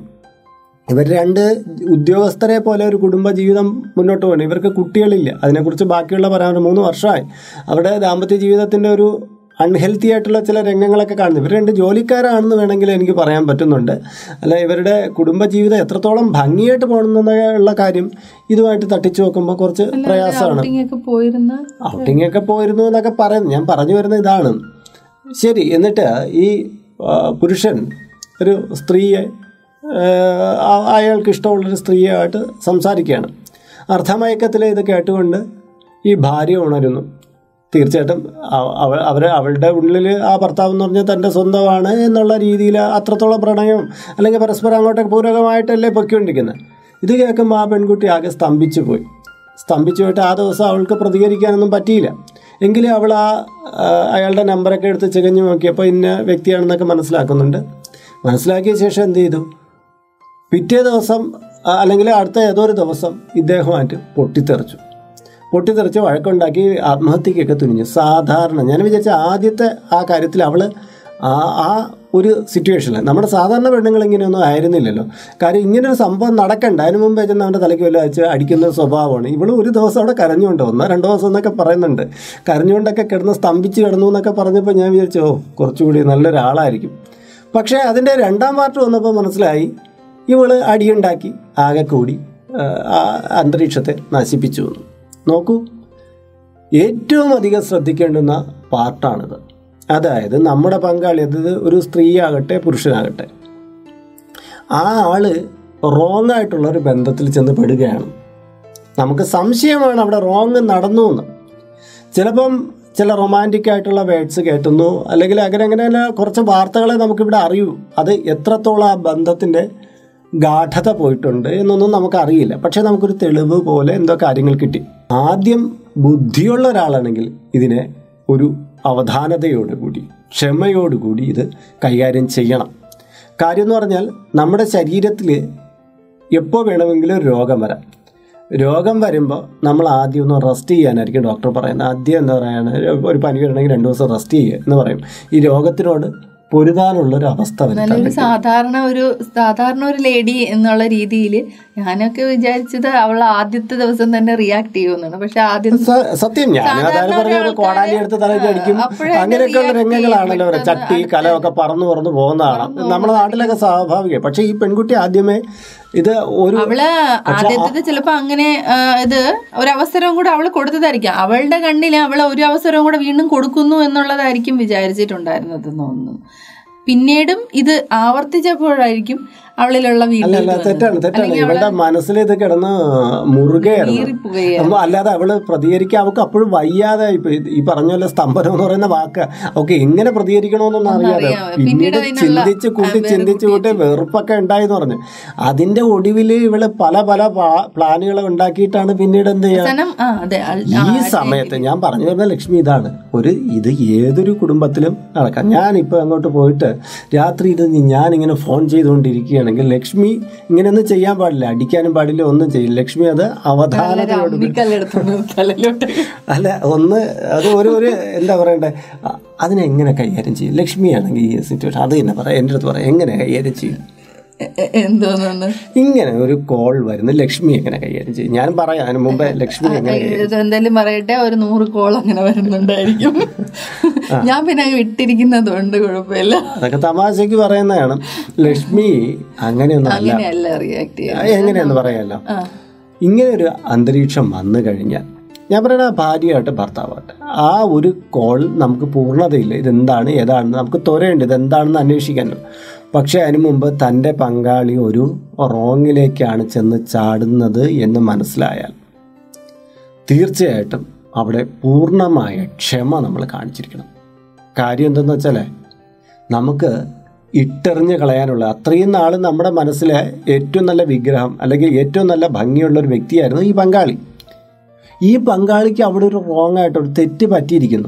ഇവർ രണ്ട് ഉദ്യോഗസ്ഥരെ പോലെ ഒരു കുടുംബ ജീവിതം മുന്നോട്ട് പോകണം ഇവർക്ക് കുട്ടികളില്ല അതിനെക്കുറിച്ച് ബാക്കിയുള്ള പരാമർശം മൂന്ന് വർഷമായി അവിടെ ദാമ്പത്യ ജീവിതത്തിൻ്റെ ഒരു അൺഹെൽത്തി ആയിട്ടുള്ള ചില രംഗങ്ങളൊക്കെ കാണുന്നു ഇവർ രണ്ട് ജോലിക്കാരാണെന്ന് വേണമെങ്കിൽ എനിക്ക് പറയാൻ പറ്റുന്നുണ്ട് അല്ല ഇവരുടെ കുടുംബ ജീവിതം എത്രത്തോളം ഭംഗിയായിട്ട് പോകണമെന്നുള്ള കാര്യം ഇതുമായിട്ട് തട്ടിച്ചു നോക്കുമ്പോൾ കുറച്ച് പ്രയാസമാണ് outing ഒക്കെ പോയിരുന്ന ഔട്ടിംഗ് ഒക്കെ പോയിരുന്നു എന്നൊക്കെ പറയുന്നു ഞാൻ പറഞ്ഞു വരുന്ന ഇതാണ് ശരി എന്നിട്ട് ഈ ആ, പുരുഷൻ ഒരു സ്ത്രീയെ ആ, അയാൾക്ക് ഇഷ്ടമുള്ളൊരു സ്ത്രീയായിട്ട് സംസാരിക്കുകയാണ് അർദ്ധമയക്കത്തിൽ ഇത് കേട്ടുകൊണ്ട് ഈ ഭാര്യ ഉണരുന്നു തീർച്ചയായിട്ടും അവ- അവ അവർ അവളുടെ ഉള്ളിൽ ആ ഭർത്താവ് എന്ന് പറഞ്ഞാൽ തൻ്റെ സ്വന്തമാണ് എന്നുള്ള രീതിയിൽ അത്രത്തോളം പ്രണയം അല്ലെങ്കിൽ പരസ്പരം അങ്ങോട്ടൊക്കെ പൂരകമായിട്ടല്ലേ പൊയ്ക്കൊണ്ടിരിക്കുന്നത് ഇത് കേൾക്കുമ്പോൾ ആ പെൺകുട്ടി ആകെ സ്തംഭിച്ചു പോയി സ്തംഭിച്ചു പോയിട്ട് ആ ദിവസം അവൾക്ക് പ്രതികരിക്കാനൊന്നും പറ്റിയില്ല എങ്കിലും അവൾ ആ ആ, അയാളുടെ നമ്പറൊക്കെ എടുത്ത് ചികഞ്ഞു നോക്കിയപ്പോൾ ഇന്ന വ്യക്തിയാണെന്നൊക്കെ മനസ്സിലാക്കുന്നുണ്ട് മനസ്സിലാക്കിയ ശേഷം എന്ത് ചെയ്തു പിറ്റേ ദിവസം ആ, അല്ലെങ്കിൽ അടുത്ത ഏതോ ഒരു ദിവസം ഇദ്ദേഹമായിട്ട് പൊട്ടിത്തെറിച്ചു പൊട്ടിത്തെറിച്ച് വഴക്കുണ്ടാക്കി ആത്മഹത്യക്കൊക്കെ തുനിഞ്ഞു സാധാരണ ഞാൻ വിചാരിച്ച ആദ്യത്തെ ആ കാര്യത്തിൽ അവൾ ആ ആ ഒരു സിറ്റുവേഷനിൽ നമ്മുടെ സാധാരണ പെണ്ണുങ്ങൾ ഇങ്ങനെയൊന്നും ആയിരുന്നില്ലല്ലോ കാര്യം ഇങ്ങനൊരു സംഭവം നടക്കണ്ട അതിന് മുമ്പേ ചെന്ന് അവൻ്റെ തലയ്ക്ക് വല്ല വെച്ച് അടിക്കുന്ന ഒരു സ്വഭാവമാണ് ഇവള് ഒരു ദിവസം അവിടെ കരഞ്ഞുകൊണ്ട് ഒന്നോ രണ്ടോ ദിവസം എന്നൊക്കെ പറയുന്നുണ്ട് കരഞ്ഞുകൊണ്ടൊക്കെ കിടന്ന് സ്തംഭിച്ച് കിടന്നു എന്നൊക്കെ പറഞ്ഞപ്പോൾ ഞാൻ വിചാരിച്ചു ഓ കുറച്ചുകൂടി നല്ലൊരാളായിരിക്കും പക്ഷേ അതിൻ്റെ രണ്ടാം പാർട്ട് വന്നപ്പോൾ മനസ്സിലായി ഇവള് അടിയുണ്ടാക്കി ആകെ കൂടി ആ, ആ അന്തരീക്ഷത്തെ നശിപ്പിച്ചു എന്ന് നോക്കൂ ഏറ്റവും അധികം ശ്രദ്ധിക്കേണ്ടുന്ന പാർട്ടാണിത് അതായത് നമ്മുടെ പങ്കാളി അതായത് ഒരു സ്ത്രീയാകട്ടെ പുരുഷനാകട്ടെ ആ ആള് റോങ് ആയിട്ടുള്ള ഒരു ബന്ധത്തിൽ ചെന്ന് പെടുകയാണ് നമുക്ക് സംശയമാണ് അവിടെ റോങ് നടന്നു എന്ന് ചിലപ്പം ചില റൊമാൻറ്റിക് ആയിട്ടുള്ള വേർഡ്സ് കേട്ടുന്നു അല്ലെങ്കിൽ അങ്ങനെ അങ്ങനെ കുറച്ച് വാർത്തകളെ നമുക്കിവിടെ അറിയൂ അത് എത്രത്തോളം ആ ബന്ധത്തിൻ്റെ ഗാഠത പോയിട്ടുണ്ട് എന്നൊന്നും നമുക്കറിയില്ല പക്ഷേ നമുക്കൊരു തെളിവ് പോലെ എന്തോ കാര്യങ്ങൾ കിട്ടി ആദ്യം ബുദ്ധിയുള്ള ഒരാളാണെങ്കിൽ ഇതിനെ ഒരു അവധാനതയോടുകൂടി ക്ഷമയോടുകൂടി ഇത് കൈകാര്യം ചെയ്യണം കാര്യം എന്ന് പറഞ്ഞാൽ നമ്മുടെ ശരീരത്തിൽ എപ്പോൾ വേണമെങ്കിലും ഒരു രോഗം വരാം രോഗം വരുമ്പോൾ നമ്മൾ ആദ്യം ഒന്ന് റെസ്റ്റ് ചെയ്യാനായിരിക്കും ഡോക്ടർ പറയുന്നത് ആദ്യം എന്താ പറയുക ഒരു പനി വരണമെങ്കിൽ രണ്ട് ദിവസം റെസ്റ്റ് ചെയ്യുക എന്ന് പറയും ഈ രോഗത്തിനോട് പൊരുതാനുള്ളൊരു അവസ്ഥ വരുത്താൻ നല്ലൊരു സാധാരണ ഒരു സാധാരണ ഒരു ലേഡി എന്നുള്ള രീതിയിൽ ഞാനൊക്കെ വിചാരിച്ചത് അവൾ ആദ്യത്തെ ദിവസം തന്നെ റിയാക്ട് ചെയ്യുമെന്നാണ് പക്ഷെ ആദ്യം സ- സത്യം ഞാൻ അതായത് പറഞ്ഞ ഒരു കോടാലി എടുത്ത് തലയ്ക്ക് അടിക്കും അപ്പോഴേ അങ്ങനെയൊക്കെയുള്ള react രംഗങ്ങളാണല്ലോ അവരെ ചെയ്യും. ചട്ടി കലമൊക്കെ പറന്നു പറന്നു പോകുന്നതാണ് നമ്മുടെ നാട്ടിലൊക്കെ സ്വാഭാവികം പക്ഷെ ഈ പെൺകുട്ടി ആദ്യമേ ഇത് ഒരു അവള് ആദ്യത്തെ ചിലപ്പോ അങ്ങനെ ആ, ഇത് ഒരു അവസരവും കൂടെ അവള് കൊടുത്തതായിരിക്കും അവളുടെ കണ്ണിൽ അവള് ഒരു അവസരവും കൂടെ വീണ്ടും കൊടുക്കുന്നു എന്നുള്ളതായിരിക്കും വിചാരിച്ചിട്ടുണ്ടായിരുന്നതെന്ന് തോന്നുന്നു പിന്നീടും ഇത് ആവർത്തിച്ചപ്പോഴായിരിക്കും അവളിലുള്ള അല്ല വീണ്ടും അല്ല തെറ്റാണ് തെറ്റാണ് ഇവളുടെ മനസ്സിൽ ഇത് കിടന്ന് മുറുകയായിരുന്നു നീറിപ്പോവുകയാണ്. അപ്പൊ അല്ലാതെ അവള് പ്രതികരിക്കാൻ അവൾക്ക് അപ്പോഴും വയ്യാതെ ഇപ്പൊ ഇത് ഈ പറഞ്ഞ പോലെ സ്തംഭനം എന്ന് പറയുന്ന വാക്ക് അവൾക്ക് എങ്ങനെ പ്രതികരിക്കണമെന്നൊന്നും അറിയാതെ അറിയാം. പിന്നീട് പിന്നീട് അതിനുള്ള ചിന്തിച്ച് കൂട്ടി ആ, ചിന്തിച്ച് കൂട്ടി വെറുപ്പൊക്കെ ഉണ്ടായെന്ന് പറഞ്ഞു അതിന്റെ ഒടുവില് ഇവള് പല പല പ്ലാനുകൾ ഉണ്ടാക്കിയിട്ടാണ് പിന്നീട് എന്ത് ചെയ്യാ അവസാനം ആ അതെ അൾ- ഈ സമയത്ത് ഞാൻ പറഞ്ഞു വരുന്ന ലക്ഷ്മി ഇതാണ് ഒരു ഇത് ഏതൊരു കുടുംബത്തിലും നടക്കാം ഞാനിപ്പോൾ അങ്ങോട്ട് പോയിട്ട് രാത്രി ഇരുന്ന് ഞാനിങ്ങനെ ഫോൺ ചെയ്തുകൊണ്ടിരിക്കുകയാണെങ്കിൽ ലക്ഷ്മി ഇങ്ങനെയൊന്നും ചെയ്യാൻ പാടില്ല അടിക്കാനും പാടില്ല ഒന്നും ചെയ്യില്ല ലക്ഷ്മി അത് അവധാനതയോട് അമ്മിക്കല്ലെടുത്തു തലയിലോട്ട് അല്ല ഒന്ന് അത് ഒരു ഒരു എന്താ പറയണ്ടേ അ- അതിനെങ്ങനെ കൈകാര്യം ചെയ്യും ലക്ഷ്മിയാണെങ്കിൽ ഈ സിറ്റുവേഷൻ അത് തന്നെ പറയാം എൻ്റെ അടുത്ത് പറയാം എങ്ങനെ കൈകാര്യം ചെയ്യും എ- എ- എന്തോന്നു ഇങ്ങനെ ഒരു കോൾ വരുന്ന ലക്ഷ്മി എങ്ങനെ കൈകാര്യം ചെയ്യും ഞാൻ പറയാം അതിന് മുമ്പേ ലക്ഷ്മി എങ്ങനെ ഇത് എന്തായാലും പറയട്ടെ ഒരു നൂറ് കോൾ അങ്ങനെ വരുന്നുണ്ടായിരിക്കും ഞാൻ പിന്നെ അങ്ങ് വിട്ടിരിക്കുന്നത് കൊണ്ട് കുഴപ്പമില്ല അതൊക്കെ തമാശക്ക് പറയുന്നതാണ് ലക്ഷ്മി അങ്ങനെയൊന്നും അല്ല അങ്ങനെയല്ല റിയാക്ട് ചെയ്യാം ആ, എങ്ങനെയെന്ന് പറയാമല്ലോ ആ. ഇങ്ങനെ ഒരു അന്തരീക്ഷം വന്നു കഴിഞ്ഞാൽ ഞാൻ പറയുന്ന ഭാര്യയായിട്ട് ഭർത്താവായിട്ട് ആ ഒരു കോൾ നമുക്ക് പൂർണ്ണതയില്ല ഇതെന്താണ് ഏതാണെന്ന് നമുക്ക് ത്വരയുണ്ട് ഇതെന്താണെന്ന് അന്വേഷിക്കാനും പക്ഷെ അതിനു മുമ്പ് തൻ്റെ പങ്കാളി ഒരു റോങ്ങിലേക്കാണ് ചെന്ന് ചാടുന്നത് എന്ന് മനസ്സിലായാൽ തീർച്ചയായിട്ടും അവിടെ പൂർണ്ണമായ ക്ഷമ നമ്മൾ കാണിച്ചിരിക്കണം കാര്യം എന്തെന്ന് വെച്ചാൽ നമുക്ക് ഇട്ടെറിഞ്ഞ് കളയാനുള്ള അത്രയും നാൾ നമ്മുടെ മനസ്സിലെ ഏറ്റവും നല്ല വിഗ്രഹം അല്ലെങ്കിൽ ഏറ്റവും നല്ല ഭംഗിയുള്ള ഒരു വ്യക്തിയായിരുന്നു ഈ പങ്കാളി ഈ പങ്കാളിക്ക് അവിടെ ഒരു റോങ് ആയിട്ട് ഒരു തെറ്റ് പറ്റിയിരിക്കുന്നു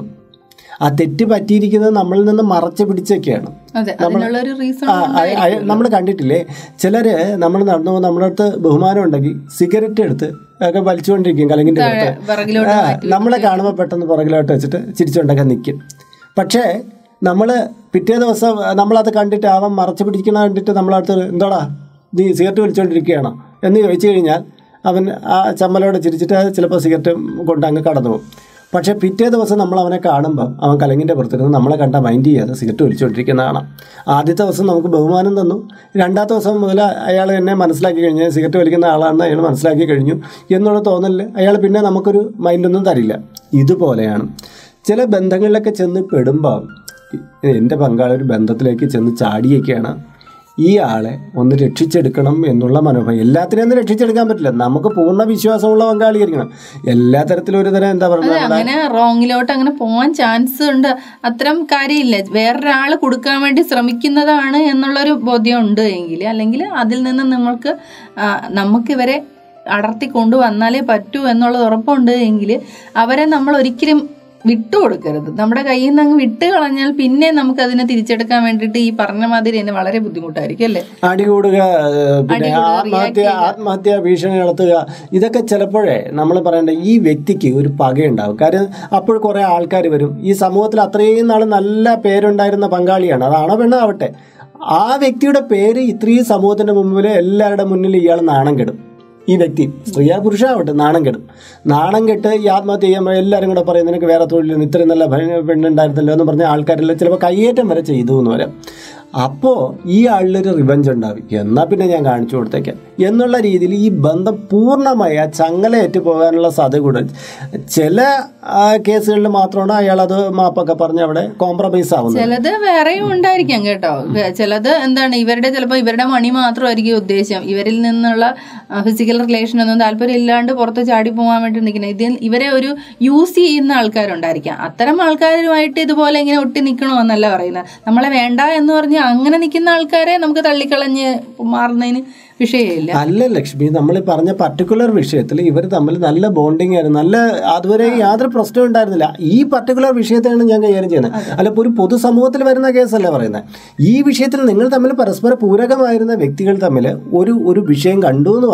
ആ തെറ്റ് പറ്റിയിരിക്കുന്നത് നമ്മളിൽ നിന്ന് മറച്ചു പിടിച്ചൊക്കെയാണ് അതെ അതിനുള്ള ഒരു റീസൺ നമ്മൾ കണ്ടിട്ടില്ലേ ചിലര് നമ്മൾ നടന്നു പോകുമ്പോൾ നമ്മുടെ അടുത്ത് ബഹുമാനം ഉണ്ടെങ്കിൽ സിഗരറ്റ് എടുത്ത് ഒക്കെ വലിച്ചുകൊണ്ടിരിക്കും കലങ്ങിൻ്റെ അടുത്ത് പിറകിലോട്ട് ആ, നമ്മളെ കാണുമ്പോൾ പെട്ടെന്ന് പുറകിലോട്ട് വെച്ചിട്ട് ചിരിച്ചുകൊണ്ടൊക്കെ നിൽക്കും പക്ഷേ നമ്മൾ പിറ്റേ ദിവസം നമ്മളത് കണ്ടിട്ട് അവൻ മറച്ചു പിടിക്കണ കണ്ടിട്ട് നമ്മളടുത്ത് എന്തോടാ നീ സിഗരറ്റ് വലിച്ചുകൊണ്ടിരിക്കുകയാണോ എന്ന് ചോദിച്ചു കഴിഞ്ഞാൽ അവൻ ആ ചമ്മലോടെ ചിരിച്ചിട്ട് ചിലപ്പോൾ സിഗരറ്റ് കൊണ്ട് അങ്ങ് കടന്നു പോകും പക്ഷേ പിറ്റേ ദിവസം നമ്മൾ അവനെ കാണുമ്പോൾ അവൻ കലങ്ങിൻ്റെ പുറത്തിരുന്ന് നമ്മളെ കണ്ട മൈൻഡ് ചെയ്യാതെ സിഗരറ്റ് വലിച്ചുകൊണ്ടിരിക്കുന്നതാണ് ആദ്യത്തെ ദിവസം നമുക്ക് ബഹുമാനം തന്നു രണ്ടാമത്തെ ദിവസം മുതൽ അയാൾ എന്നെ മനസ്സിലാക്കി കഴിഞ്ഞാൽ സിഗരറ്റ് വലിക്കുന്ന ആളാണെന്ന് അയാൾ മനസ്സിലാക്കി കഴിഞ്ഞു എന്നുള്ള തോന്നലിൽ അയാൾ പിന്നെ നമുക്കൊരു മൈൻഡൊന്നും തരില്ല ഇതുപോലെയാണ് ചില ബന്ധങ്ങളിലൊക്കെ ചെന്ന് പെടുമ്പോൾ എൻ്റെ പങ്കാളി ഒരു ബന്ധത്തിലേക്ക് ചെന്ന് ചാടിയൊക്കെയാണ് ഈ ആളെ ഒന്ന് രക്ഷിച്ചെടുക്കണം എന്നുള്ള മനോഭാവം എല്ലാത്തിനെയും ഒന്നും രക്ഷിച്ചെടുക്കാൻ പറ്റില്ല നമുക്ക് പൂർണ്ണ വിശ്വാസമുള്ള പങ്കാളിയായിരിക്കണം എല്ലാ തരത്തിലും ഒരു തരം എന്താ പറയുക അങ്ങനെ റോങ്ങിലോട്ട് അങ്ങനെ പോകാൻ ചാൻസ് ഉണ്ട് അത്തരം കാര്യമില്ല വേറൊരാൾ കൊടുക്കാൻ വേണ്ടി ശ്രമിക്കുന്നതാണ് എന്നുള്ളൊരു ബോധ്യം ഉണ്ട് എങ്കിൽ അല്ലെങ്കിൽ അതിൽ നിന്ന് നിങ്ങൾക്ക് ആ, നമുക്ക് ഇവരെ അടർത്തി കൊണ്ടുവന്നാലേ പറ്റൂ എന്നുള്ളത് ഉറപ്പുണ്ട് എങ്കിൽ അവരെ നമ്മൾ ഒരിക്കലും വിട്ടുകൊടുക്കരുത് നമ്മുടെ കയ്യിൽ നിന്ന് അങ്ങ് വിട്ട് കളഞ്ഞാൽ പിന്നെ നമുക്ക് അതിനെ തിരിച്ചെടുക്കാൻ വേണ്ടിയിട്ട് ഈ പറഞ്ഞ മാതിരി തന്നെ വളരെ ബുദ്ധിമുട്ടായിരിക്കും അല്ലേ അടികൂടുക ഏഹ് പിന്നെ ആത്മഹത്യ ആത്മഹത്യ ഭീഷണി നടത്തുക ഇതൊക്കെ ചിലപ്പോഴേ നമ്മൾ പറയേണ്ട ഈ വ്യക്തിക്ക് ഒരു പകയുണ്ടാവും കാര്യം അപ്പോൾ കുറേ ആൾക്കാർ വരും ഈ സമൂഹത്തിൽ അത്രയും നാൾ നല്ല പേരുണ്ടായിരുന്ന പങ്കാളിയാണ് അതാണോ പെണ്ണോ ആവട്ടെ ആ വ്യക്തിയുടെ പേര് ഇത്രയും സമൂഹത്തിന്റെ മുമ്പിൽ എല്ലാവരുടെ മുന്നിൽ ഇയാൾ നാണം കെടും ഈ വ്യക്തി സ്ത്രീയാ പുരുഷാവട്ടെ നാണം കെടും നാണം കെട്ട് ഈ ആത്മഹത്യ ചെയ്യുമ്പോൾ എല്ലാവരും കൂടെ പറയും നിനക്ക് വേറെ തൊഴിലൊന്നും ഇത്രയും നല്ല ഭ- പെണ്ണുണ്ടായിരുന്നല്ലോ എന്ന് പറഞ്ഞ ആൾക്കാരെല്ലാം ചിലപ്പോൾ കയ്യേറ്റം വരെ ചെയ്തു എന്ന് വരാം അപ്പോൾ ഈ ആളിലൊരു റിവഞ്ച് ഉണ്ടാവും എന്നാൽ പിന്നെ ഞാൻ കാണിച്ചു കൊടുത്തേക്കാം എന്നുള്ള രീതിയിൽ ഈ ബന്ധം പൂർണ്ണമായി ആ ചങ്ങലയേറ്റ് പോകാനുള്ള സാധ്യത കൂടുതൽ ചില ആ, കേസുകളിൽ മാത്രമാണ് അയാൾ അത് മാപ്പൊക്കെ പറഞ്ഞ് അവിടെ കോംപ്രമൈസ് ആവുന്നത് ചിലത് വേറെയും ഉണ്ടായിരിക്കാം കേട്ടോ വേ- ചിലത് എന്താണ് ഇവരുടെ ചിലപ്പോൾ ഇവരുടെ മണി മാത്രമായിരിക്കും ഉദ്ദേശം ഇവരിൽ നിന്നുള്ള ഫിസിക്കൽ റിലേഷൻ ഒന്നും താല്പര്യം ഇല്ലാണ്ട് പുറത്ത് ചാടി പോകാൻ വേണ്ടി നിൽക്കുന്നത് ഇതിൽ ഇവരെ ഒരു യൂസ് ചെയ്യുന്ന ആൾക്കാരുണ്ടായിരിക്കാം അത്തരം ആൾക്കാരുമായിട്ട് ഇതുപോലെ ഇങ്ങനെ ഒട്ടി നിൽക്കണമെന്നല്ല പറയുന്നത് നമ്മളെ വേണ്ട എന്ന് പറഞ്ഞ് അങ്ങനെ നിൽക്കുന്ന ആൾക്കാരെ നമുക്ക് തള്ളിക്കളഞ്ഞ് മാറുന്നതിന് വിഷയമില്ല അല്ല ലക്ഷ്മി നമ്മൾ ഈ പറഞ്ഞ പർട്ടിക്കുലർ വിഷയത്തിൽ ഇവർ തമ്മിൽ നല്ല ബോണ്ടിങ് ആയിരുന്നു നല്ല അതുവരെ യാതൊരു പ്രശ്നവും ഉണ്ടായിരുന്നില്ല ഈ പർട്ടിക്കുലർ വിഷയത്തെയാണ് ഞാൻ കൈകാര്യം ചെയ്യുന്നത് അല്ല ഇപ്പോൾ ഒരു പൊതുസമൂഹത്തിൽ വരുന്ന കേസല്ല പറയുന്നത് ഈ വിഷയത്തിൽ നിങ്ങൾ തമ്മിൽ പരസ്പര പൂരകമായിരുന്ന വ്യക്തികൾ തമ്മിൽ ഒരു ഒരു വിഷയം കണ്ടു എന്ന് പറഞ്ഞാൽ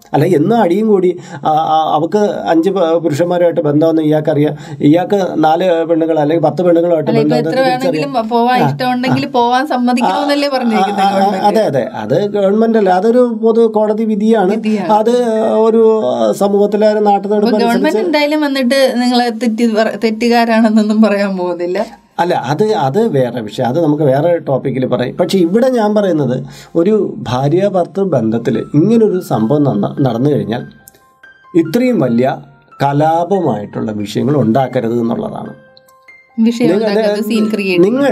അല്ല എന്നും അടിയും കൂടി ആ, ആ, അവക്ക് അഞ്ച് പ- പുരുഷന്മാരുമായിട്ട് ബന്ധമെന്ന് ഇയാൾക്കറിയാം ഇയാൾക്ക് നാല് പെണ്ണുങ്ങൾ അല്ലെങ്കിൽ പത്ത് പെണ്ണുങ്ങളുമായിട്ട് അല്ല ഇപ്പൊ ബന്ധം എത്ര വേണമെങ്കിലും പോവാൻ ഇഷ്ടമുണ്ടെങ്കിൽ പോവാൻ സമ്മതിക്കണമെന്നല്ലേ പറഞ്ഞിരിക്കുന്നത് ആ, ആ, അതെ അതെ അത് ഗവൺമെന്റ് അല്ല അതൊരു പൊതു കോടതി വിധിയാണ് വിധിയാണ്. അത് ഒരു സമൂഹത്തിലെ ഒരു നാട്ടു നടപ്പ് അനുസരിച്ച് ഗവൺമെന്റ് എന്തായാലും വന്നിട്ട് നിങ്ങളെ തെറ്റി പറ- തെറ്റുകാരാണെന്നൊന്നും പറയാൻ പോകുന്നില്ല അല്ല അത് അത് വേറെ വിഷയം അത് നമുക്ക് വേറെ ടോപ്പിക്കിൽ പറയും പക്ഷെ ഇവിടെ ഞാൻ പറയുന്നത് ഒരു ഭാര്യ ഭർത്തൃ ബന്ധത്തിൽ ഇങ്ങനൊരു സംഭവം നടന്ന നടന്നു കഴിഞ്ഞാൽ ഇത്രയും വലിയ കലാപമായിട്ടുള്ള വിഷയങ്ങൾ ഉണ്ടാക്കരുത് എന്നുള്ളതാണ് വിഷയം ഉണ്ടാക്കുന്നത് സീൻ ക്രിയേറ്റ് നിങ്ങൾ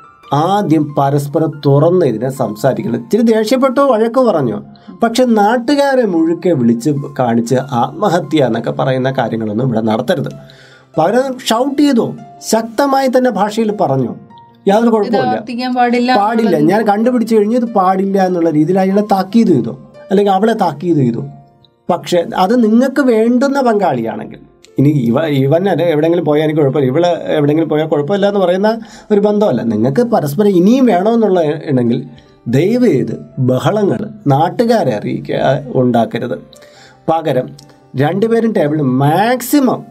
ആദ്യം പരസ്പരം തുറന്ന് ഇതിനെ സംസാരിക്കണം ഇച്ചിരി ദേഷ്യപ്പെട്ടോ വഴക്ക് പറഞ്ഞു പക്ഷെ നാട്ടുകാരെ മുഴുക്കെ വിളിച്ച് കാണിച്ച് ആത്മഹത്യ എന്നൊക്കെ പറയുന്ന കാര്യങ്ങളൊന്നും ഇവിടെ നടത്തരുത് പകരം ഷൗട്ട് ചെയ്തോ ശക്തമായി തന്നെ ഭാഷയിൽ പറഞ്ഞു യാതൊരു കുഴപ്പമില്ല ആവർത്തിക്കാൻ പാടില്ല പാടില്ല ഞാൻ കണ്ടുപിടിച്ചു കഴിഞ്ഞു ഇത് പാടില്ല എന്നുള്ള രീതിയിൽ അയാളെ താക്കീത് ചെയ്തു അല്ലെങ്കിൽ അവളെ താക്കീത് ചെയ്തു പക്ഷെ അത് നിങ്ങൾക്ക് വേണ്ടുന്ന പങ്കാളിയാണെങ്കിൽ ഇനി ഇവ ഇവൻ അത് എവിടെയെങ്കിലും പോയാൽ എനിക്ക് കുഴപ്പമില്ല ഇവള് എവിടെയെങ്കിലും പോയാൽ കുഴപ്പമില്ല എന്ന് പറയുന്ന ഒരു ബന്ധമല്ല നിങ്ങൾക്ക് പരസ്പരം ഇനിയും വേണമെന്നുള്ള ഉണ്ടെങ്കിൽ ദയവ് ചെയ്ത് ബഹളങ്ങൾ നാട്ടുകാരെ അറിയിക്കുക ഉണ്ടാക്കരുത് പകരം രണ്ടുപേരും ടേബിളിൽ മാക്സിമം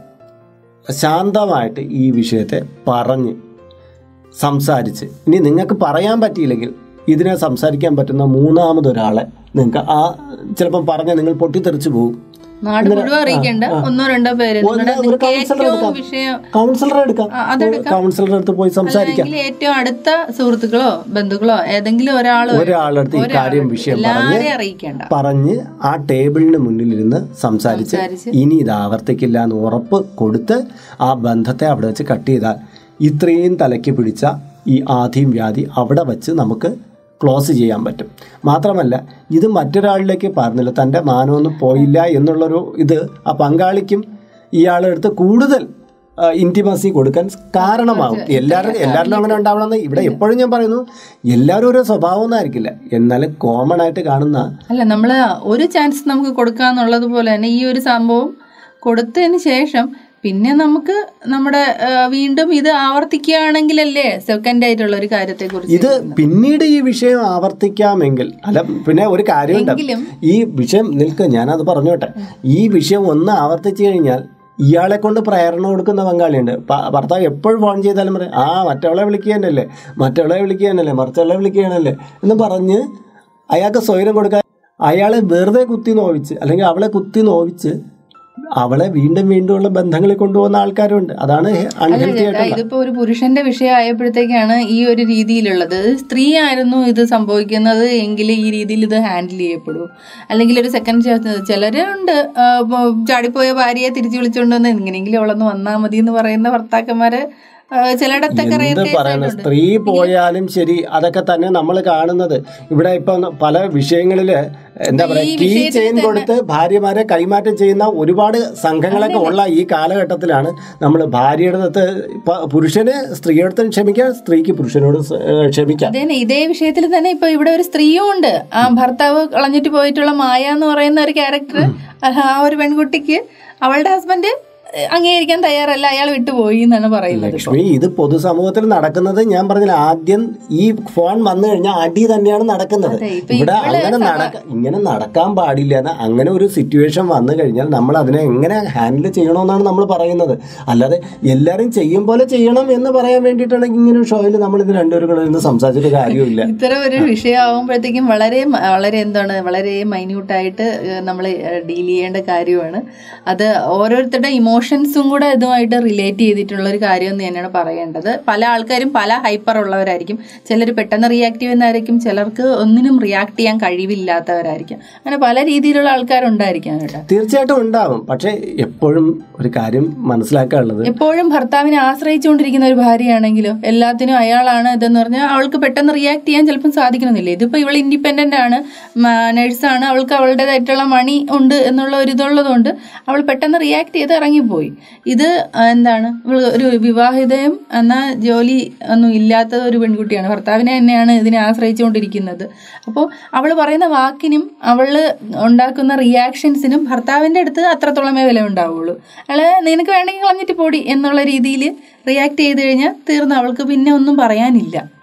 ശാന്തമായിട്ട് ഈ വിഷയത്തെ പറഞ്ഞ് സംസാരിച്ച് ഇനി നിങ്ങൾക്ക് പറയാൻ പറ്റിയില്ലെങ്കിൽ ഇതിനെ സംസാരിക്കാൻ പറ്റുന്ന മൂന്നാമതൊരാളെ നിങ്ങൾക്ക് ആ ചിലപ്പം പറഞ്ഞ നിങ്ങൾ പൊട്ടിത്തെറിച്ച് പോകും നാട് മുഴുവൻ അറിയിക്കേണ്ട ഒന്നോ രണ്ടോ പേര് നിങ്ങളുടെ ഒരു നിങ്ങൾക്ക് കൗൺസിലർ ഏറ്റവും എടുക്കാം വിഷയം കൗൺസിലറെ എടുക്കാം ആ, അതെടുക്കാം. കൗൺസിലറുടെ അടുത്ത് പോയി സംസാരിക്കാം അല്ലെങ്കിൽ ഏറ്റവും അടുത്ത സുഹൃത്തുക്കളോ ബന്ധുക്കളോ ഏതെങ്കിലും ഒരാൾ ഒരാളടുത്ത് ഈ കാര്യം വിഷയം പറഞ്ഞ് എല്ലാരെയും അറിയിക്കേണ്ട പറഞ്ഞ് ആ ടേബിളിന് മുന്നിലിരുന്ന് സംസാരിച്ച് സംസാരിച്ച് ഇനി ഇത് ആവർത്തിക്കില്ല എന്ന് ഉറപ്പ് കൊടുത്ത് ആ ബന്ധത്തെ അവിടെ വെച്ച് കട്ട് ചെയ്താൽ ഇത്രയും തലയ്ക്ക് പിടിച്ച ഈ ആധിയും വ്യാധി അവിടെ വെച്ച് നമുക്ക് ക്ലോസ് ചെയ്യാൻ പറ്റും മാത്രമല്ല ഇത് മറ്റൊരാളിലേക്ക് പറഞ്ഞില്ല തൻ്റെ മാനമൊന്നും പോയില്ല എന്നുള്ളൊരു ഇത് ആ പങ്കാളിക്കും ഇയാളെടുത്ത് കൂടുതൽ ഇൻറ്റിമസി കൊടുക്കാൻ കാരണമാകും എല്ലാവരും എല്ലാവരും അങ്ങനെ ഉണ്ടാവണമെന്ന് ഇവിടെ എപ്പോഴും ഞാൻ പറയുന്നു എല്ലാവരും ഓരോ സ്വഭാവം ഒന്നും ആയിരിക്കില്ല എന്നാലും കോമൺ ആയിട്ട് കാണുന്ന അല്ല നമ്മൾ ഒരു ചാൻസ് നമുക്ക് കൊടുക്കാന്നുള്ളത് പോലെ തന്നെ ഈ ഒരു സംഭവം കൊടുത്തതിന് ശേഷം പിന്നെ നമുക്ക് നമ്മുടെ ആ, വീണ്ടും ഇത് ആവർത്തിക്കുകയാണെങ്കിലല്ലേ സെക്കൻഡ് ആയിട്ടുള്ള ഒരു കാര്യത്തെ കുറിച്ച് ഇത് പിന്നീട് ഈ വിഷയം ആവർത്തിക്കാമെങ്കിൽ അല്ല പിന്നെ ഒരു കാര്യമുണ്ട് എങ്കിലും ഈ വിഷയം നിൽക്ക് ഞാനത് പറഞ്ഞോട്ടെ ഈ വിഷയം ഒന്ന് ആവർത്തിച്ചു കഴിഞ്ഞാൽ ഇയാളെ കൊണ്ട് പ്രേരണ കൊടുക്കുന്ന പങ്കാളിയുണ്ട് പ- ഭർത്താവ് എപ്പോഴും ഫോൺ ചെയ്താലും പറയും ആ മറ്റവളെ വിളിക്കുകയല്ലേ മറ്റവളെ വിളിക്കുകയല്ലേ മറിച്ചവളെ വിളിക്കുകയാണല്ലേ എന്ന് പറഞ്ഞ് അയാൾക്ക് സ്വൈരം കൊടുക്കാൻ അയാളെ വെറുതെ കുത്തി നോവിച്ച് അല്ലെങ്കിൽ അവളെ കുത്തി നോവിച്ച് അവളെ വീണ്ടും വീണ്ടും ഉള്ള ബന്ധങ്ങളിൽ കൊണ്ടുപോകുന്ന ആൾക്കാരുണ്ട് അതാണ് അൺഹെൽത്തി ചേട്ടാ ആയിട്ടുള്ള ഇതിപ്പോ ഒരു പുരുഷന്റെ വിഷയമായപ്പോഴത്തേക്കാണ് ഈ ഒരു രീതിയിലുള്ളത് സ്ത്രീ ആയിരുന്നു ഇത് സംഭവിക്കുന്നത് എങ്കിൽ ഈ രീതിയിൽ ഇത് ഹാൻഡിൽ ചെയ്യപ്പെടൂ അല്ലെങ്കിൽ ഒരു സെക്കൻഡ് ചിലരുണ്ട് ആ, ഇപ്പൊ ചാടിപ്പോയ ഭാര്യയെ തിരിച്ചു വിളിച്ചുകൊണ്ട് വന്ന് എങ്ങനെയെങ്കിലും അവളൊന്ന് വന്നാൽ മതി എന്ന് പറയുന്ന ഭർത്താക്കന്മാര് ആ, ചിലയിടത്തൊക്കെ റയർ എന്ത് പറയുന്നത് കേസായിട്ടുണ്ട് സ്ത്രീ പോയാലും ശരി അതൊക്കെ തന്നെ നമ്മൾ കാണുന്നത് ഇവിടെ ഇപ്പൊ പല വിഷയങ്ങളില് എന്താ പറയാ ഈ കീ വിഷയത്തിൽ ചെയിൻ കൊടുത്ത് ഭാര്യമാരെ കൈമാറ്റം ചെയ്യുന്ന ഒരുപാട് സംഘങ്ങളൊക്കെ ഉള്ള ഈ കാലഘട്ടത്തിലാണ് നമ്മൾ ഭാര്യയുടെ അടുത്ത് ഇപ്പൊ പുരുഷന് സ്ത്രീയുടെ അടുത്ത് ക്ഷമിക്കാം സ്ത്രീക്ക് പുരുഷനോട് സ- ഏഹ് ക്ഷമിക്കാം അതേ ഇതേ വിഷയത്തിൽ തന്നെ ഇപ്പൊ ഇവിടെ ഒരു സ്ത്രീയും ഉണ്ട് ആ ഭർത്താവ് കളഞ്ഞിട്ട് പോയിട്ടുള്ള മായ എന്ന് പറയുന്ന ഒരു ക്യാരക്ടർ ആ ഒരു പെൺകുട്ടിക്ക് അവളുടെ ഹസ്ബൻഡ് അംഗീകരിക്കാൻ തയ്യാറല്ല അയാൾ വിട്ടുപോയി എന്നാണ് പറയുന്നത് ഇപ്പൊ. ലക്ഷ്മി ഇത് പൊതുസമൂഹത്തിൽ നടക്കുന്നത് ഞാൻ പറഞ്ഞില്ല ആദ്യം ഈ ഫോൺ വന്നു കഴിഞ്ഞാൽ അടി തന്നെയാണ് നടക്കുന്നത് അതെ, ഇപ്പൊ ഇവിടെ ഇവള് അങ്ങനെ നടക്ക ഇങ്ങനെ നടക്കാൻ പാടില്ല എന്ന് അങ്ങനെ ഒരു സിറ്റുവേഷൻ വന്നു കഴിഞ്ഞാൽ നമ്മൾ അതിനെ എങ്ങനെ ഹാൻഡിൽ ചെയ്യണമെന്നാണ് നമ്മൾ പറയുന്നത് അല്ലാതെ എല്ലാവരും ചെയ്യും പോലെ ചെയ്യണം എന്ന് പറയാൻ വേണ്ടിയിട്ടാണെങ്കിൽ ഇങ്ങനെ ഒരു ഷോയിൽ നമ്മൾ ഇത് രണ്ടുപേരും കൂടെ ഇരുന്ന് സംസാരിച്ചിട്ട് കാര്യമില്ല ഇത്തരം ഒരു വിഷയമാകുമ്പോഴത്തേക്കും വളരെ മ- വളരെ എന്താണ് വളരെ മൈന്യൂട്ടായിട്ട് നമ്മൾ ഡീൽ ചെയ്യേണ്ട കാര്യമാണ് അത് ഓരോരുത്തരുടെ ഇമോഷൻസും കൂടെ ഇതുമായിട്ട് റിലേറ്റ് ചെയ്തിട്ടുള്ള ഒരു കാര്യം എന്ന് തന്നെയാണ് പറയേണ്ടത് പല ആൾക്കാരും പല ഹൈപ്പർ ഉള്ളവരായിരിക്കും ചിലർ പെട്ടെന്ന് റിയാക്ട് ചെയ്യുന്നവരായിരിക്കും ചിലർക്ക് ഒന്നിനും റിയാക്ട് ചെയ്യാൻ കഴിവില്ലാത്തവരായിരിക്കും അങ്ങനെ പല രീതിയിലുള്ള ആൾക്കാരുണ്ടായിരിക്കാം കേട്ടോ തീർച്ചയായിട്ടും ഉണ്ടാവും പക്ഷെ എപ്പോഴും ഒരു കാര്യം മനസ്സിലാക്കാനുള്ളത് എപ്പോഴും ഭർത്താവിനെ ആശ്രയിച്ചുകൊണ്ടിരിക്കുന്ന ഒരു ഭാര്യയാണെങ്കിലോ എല്ലാത്തിനും അയാളാണ് ഇതെന്ന് പറഞ്ഞാൽ അവൾക്ക് പെട്ടെന്ന് റിയാക്ട് ചെയ്യാൻ ചിലപ്പം സാധിക്കണമെന്നില്ല ഇതിപ്പോൾ ഇവൾ ഇൻഡിപെൻഡന്റ് ആണ് നഴ്സാണ് അവൾക്ക് അവളുടേതായിട്ടുള്ള മണി ഉണ്ട് എന്നുള്ള ഒരു ഇതുള്ളതുകൊണ്ട് അവൾ പെട്ടെന്ന് റിയാക്ട് ചെയ്ത് ഇറങ്ങിപ്പോയി ഇത് ആ, എന്താണ് ഇവൾ ഒരു വിവാഹിതയും എന്നാൽ ജോലി ഒന്നും ഇല്ലാത്ത ഒരു പെൺകുട്ടിയാണ് ഭർത്താവിനെ തന്നെയാണ് ഇതിനെ ആശ്രയിച്ചുകൊണ്ടിരിക്കുന്നത് അപ്പോൾ അവൾ പറയുന്ന വാക്കിനും അവൾ ഉണ്ടാക്കുന്ന റിയാക്ഷൻസിനും ഭർത്താവിൻ്റെ അടുത്ത് അത്രത്തോളമേ വില ഉണ്ടാവുള്ളൂ അയാൾ നിനക്ക് വേണമെങ്കിൽ കളഞ്ഞിട്ട് പോടി എന്നുള്ള രീതിയിൽ റിയാക്ട് ചെയ്ത് കഴിഞ്ഞാൽ തീർന്നു അവൾക്ക് പിന്നെ ഒന്നും പറയാനില്ല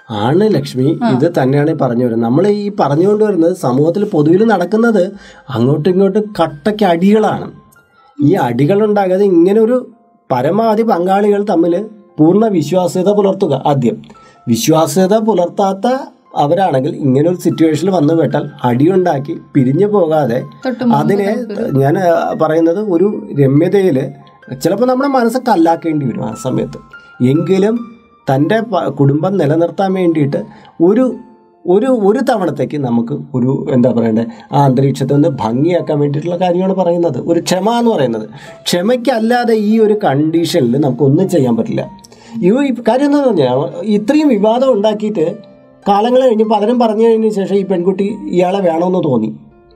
ആണ് ലക്ഷ്മി ഇത് തന്നെയാണ് ഈ പറഞ്ഞു വരുന്നത് നമ്മൾ ഈ പറഞ്ഞുകൊണ്ട് വരുന്നത് സമൂഹത്തിൽ പൊതുവിൽ നടക്കുന്നത് അങ്ങോട്ടും ഇങ്ങോട്ടും കട്ടയ്ക്ക് അടികളാണ് ഈ അടികൾ ഉണ്ടാകാതെ ഇങ്ങനെ ഒരു പരമാവധി പങ്കാളികൾ തമ്മിൽ പൂർണ്ണ വിശ്വാസ്യത പുലർത്തുക ആദ്യം വിശ്വാസ്യത പുലർത്താത്ത അവരാണെങ്കിൽ ഇങ്ങനെ ഒരു സിറ്റുവേഷനിൽ വന്നു പെട്ടാൽ അടിയുണ്ടാക്കി പിരിഞ്ഞു പോകാതെ തൊട്ട് അതിനെ ഞാൻ ആ, പറയുന്നത് ഒരു രമ്യതയിൽ ചിലപ്പോൾ നമ്മുടെ മനസ്സ് കല്ലാക്കേണ്ടി വരും ആ സമയത്ത് എങ്കിലും തൻ്റെ പ- കുടുംബം നിലനിർത്താൻ വേണ്ടിയിട്ട് ഒരു ഒരു ഒരു തവണത്തേക്ക് നമുക്ക് ഒരു എന്താ പറയണ്ടേ ആ അന്തരീക്ഷത്തെ ഒന്ന് ഭംഗിയാക്കാൻ വേണ്ടിയിട്ടുള്ള കാര്യമാണ് പറയുന്നത് ഒരു ക്ഷമ എന്ന് പറയുന്നത് ക്ഷമയ്ക്കല്ലാതെ ഈ ഒരു കണ്ടീഷനിൽ നമുക്കൊന്നും ചെയ്യാൻ പറ്റില്ല ഈ ഈ കാര്യം എന്താണെന്ന് പറഞ്ഞാൽ ഇത്രയും വിവാദം ഉണ്ടാക്കിയിട്ട് കാലങ്ങൾ കഴിഞ്ഞ് പലരും പറഞ്ഞു കഴിഞ്ഞ ശേഷം ഈ പെൺകുട്ടി ഇയാളെ വേണമെന്ന് തോന്നി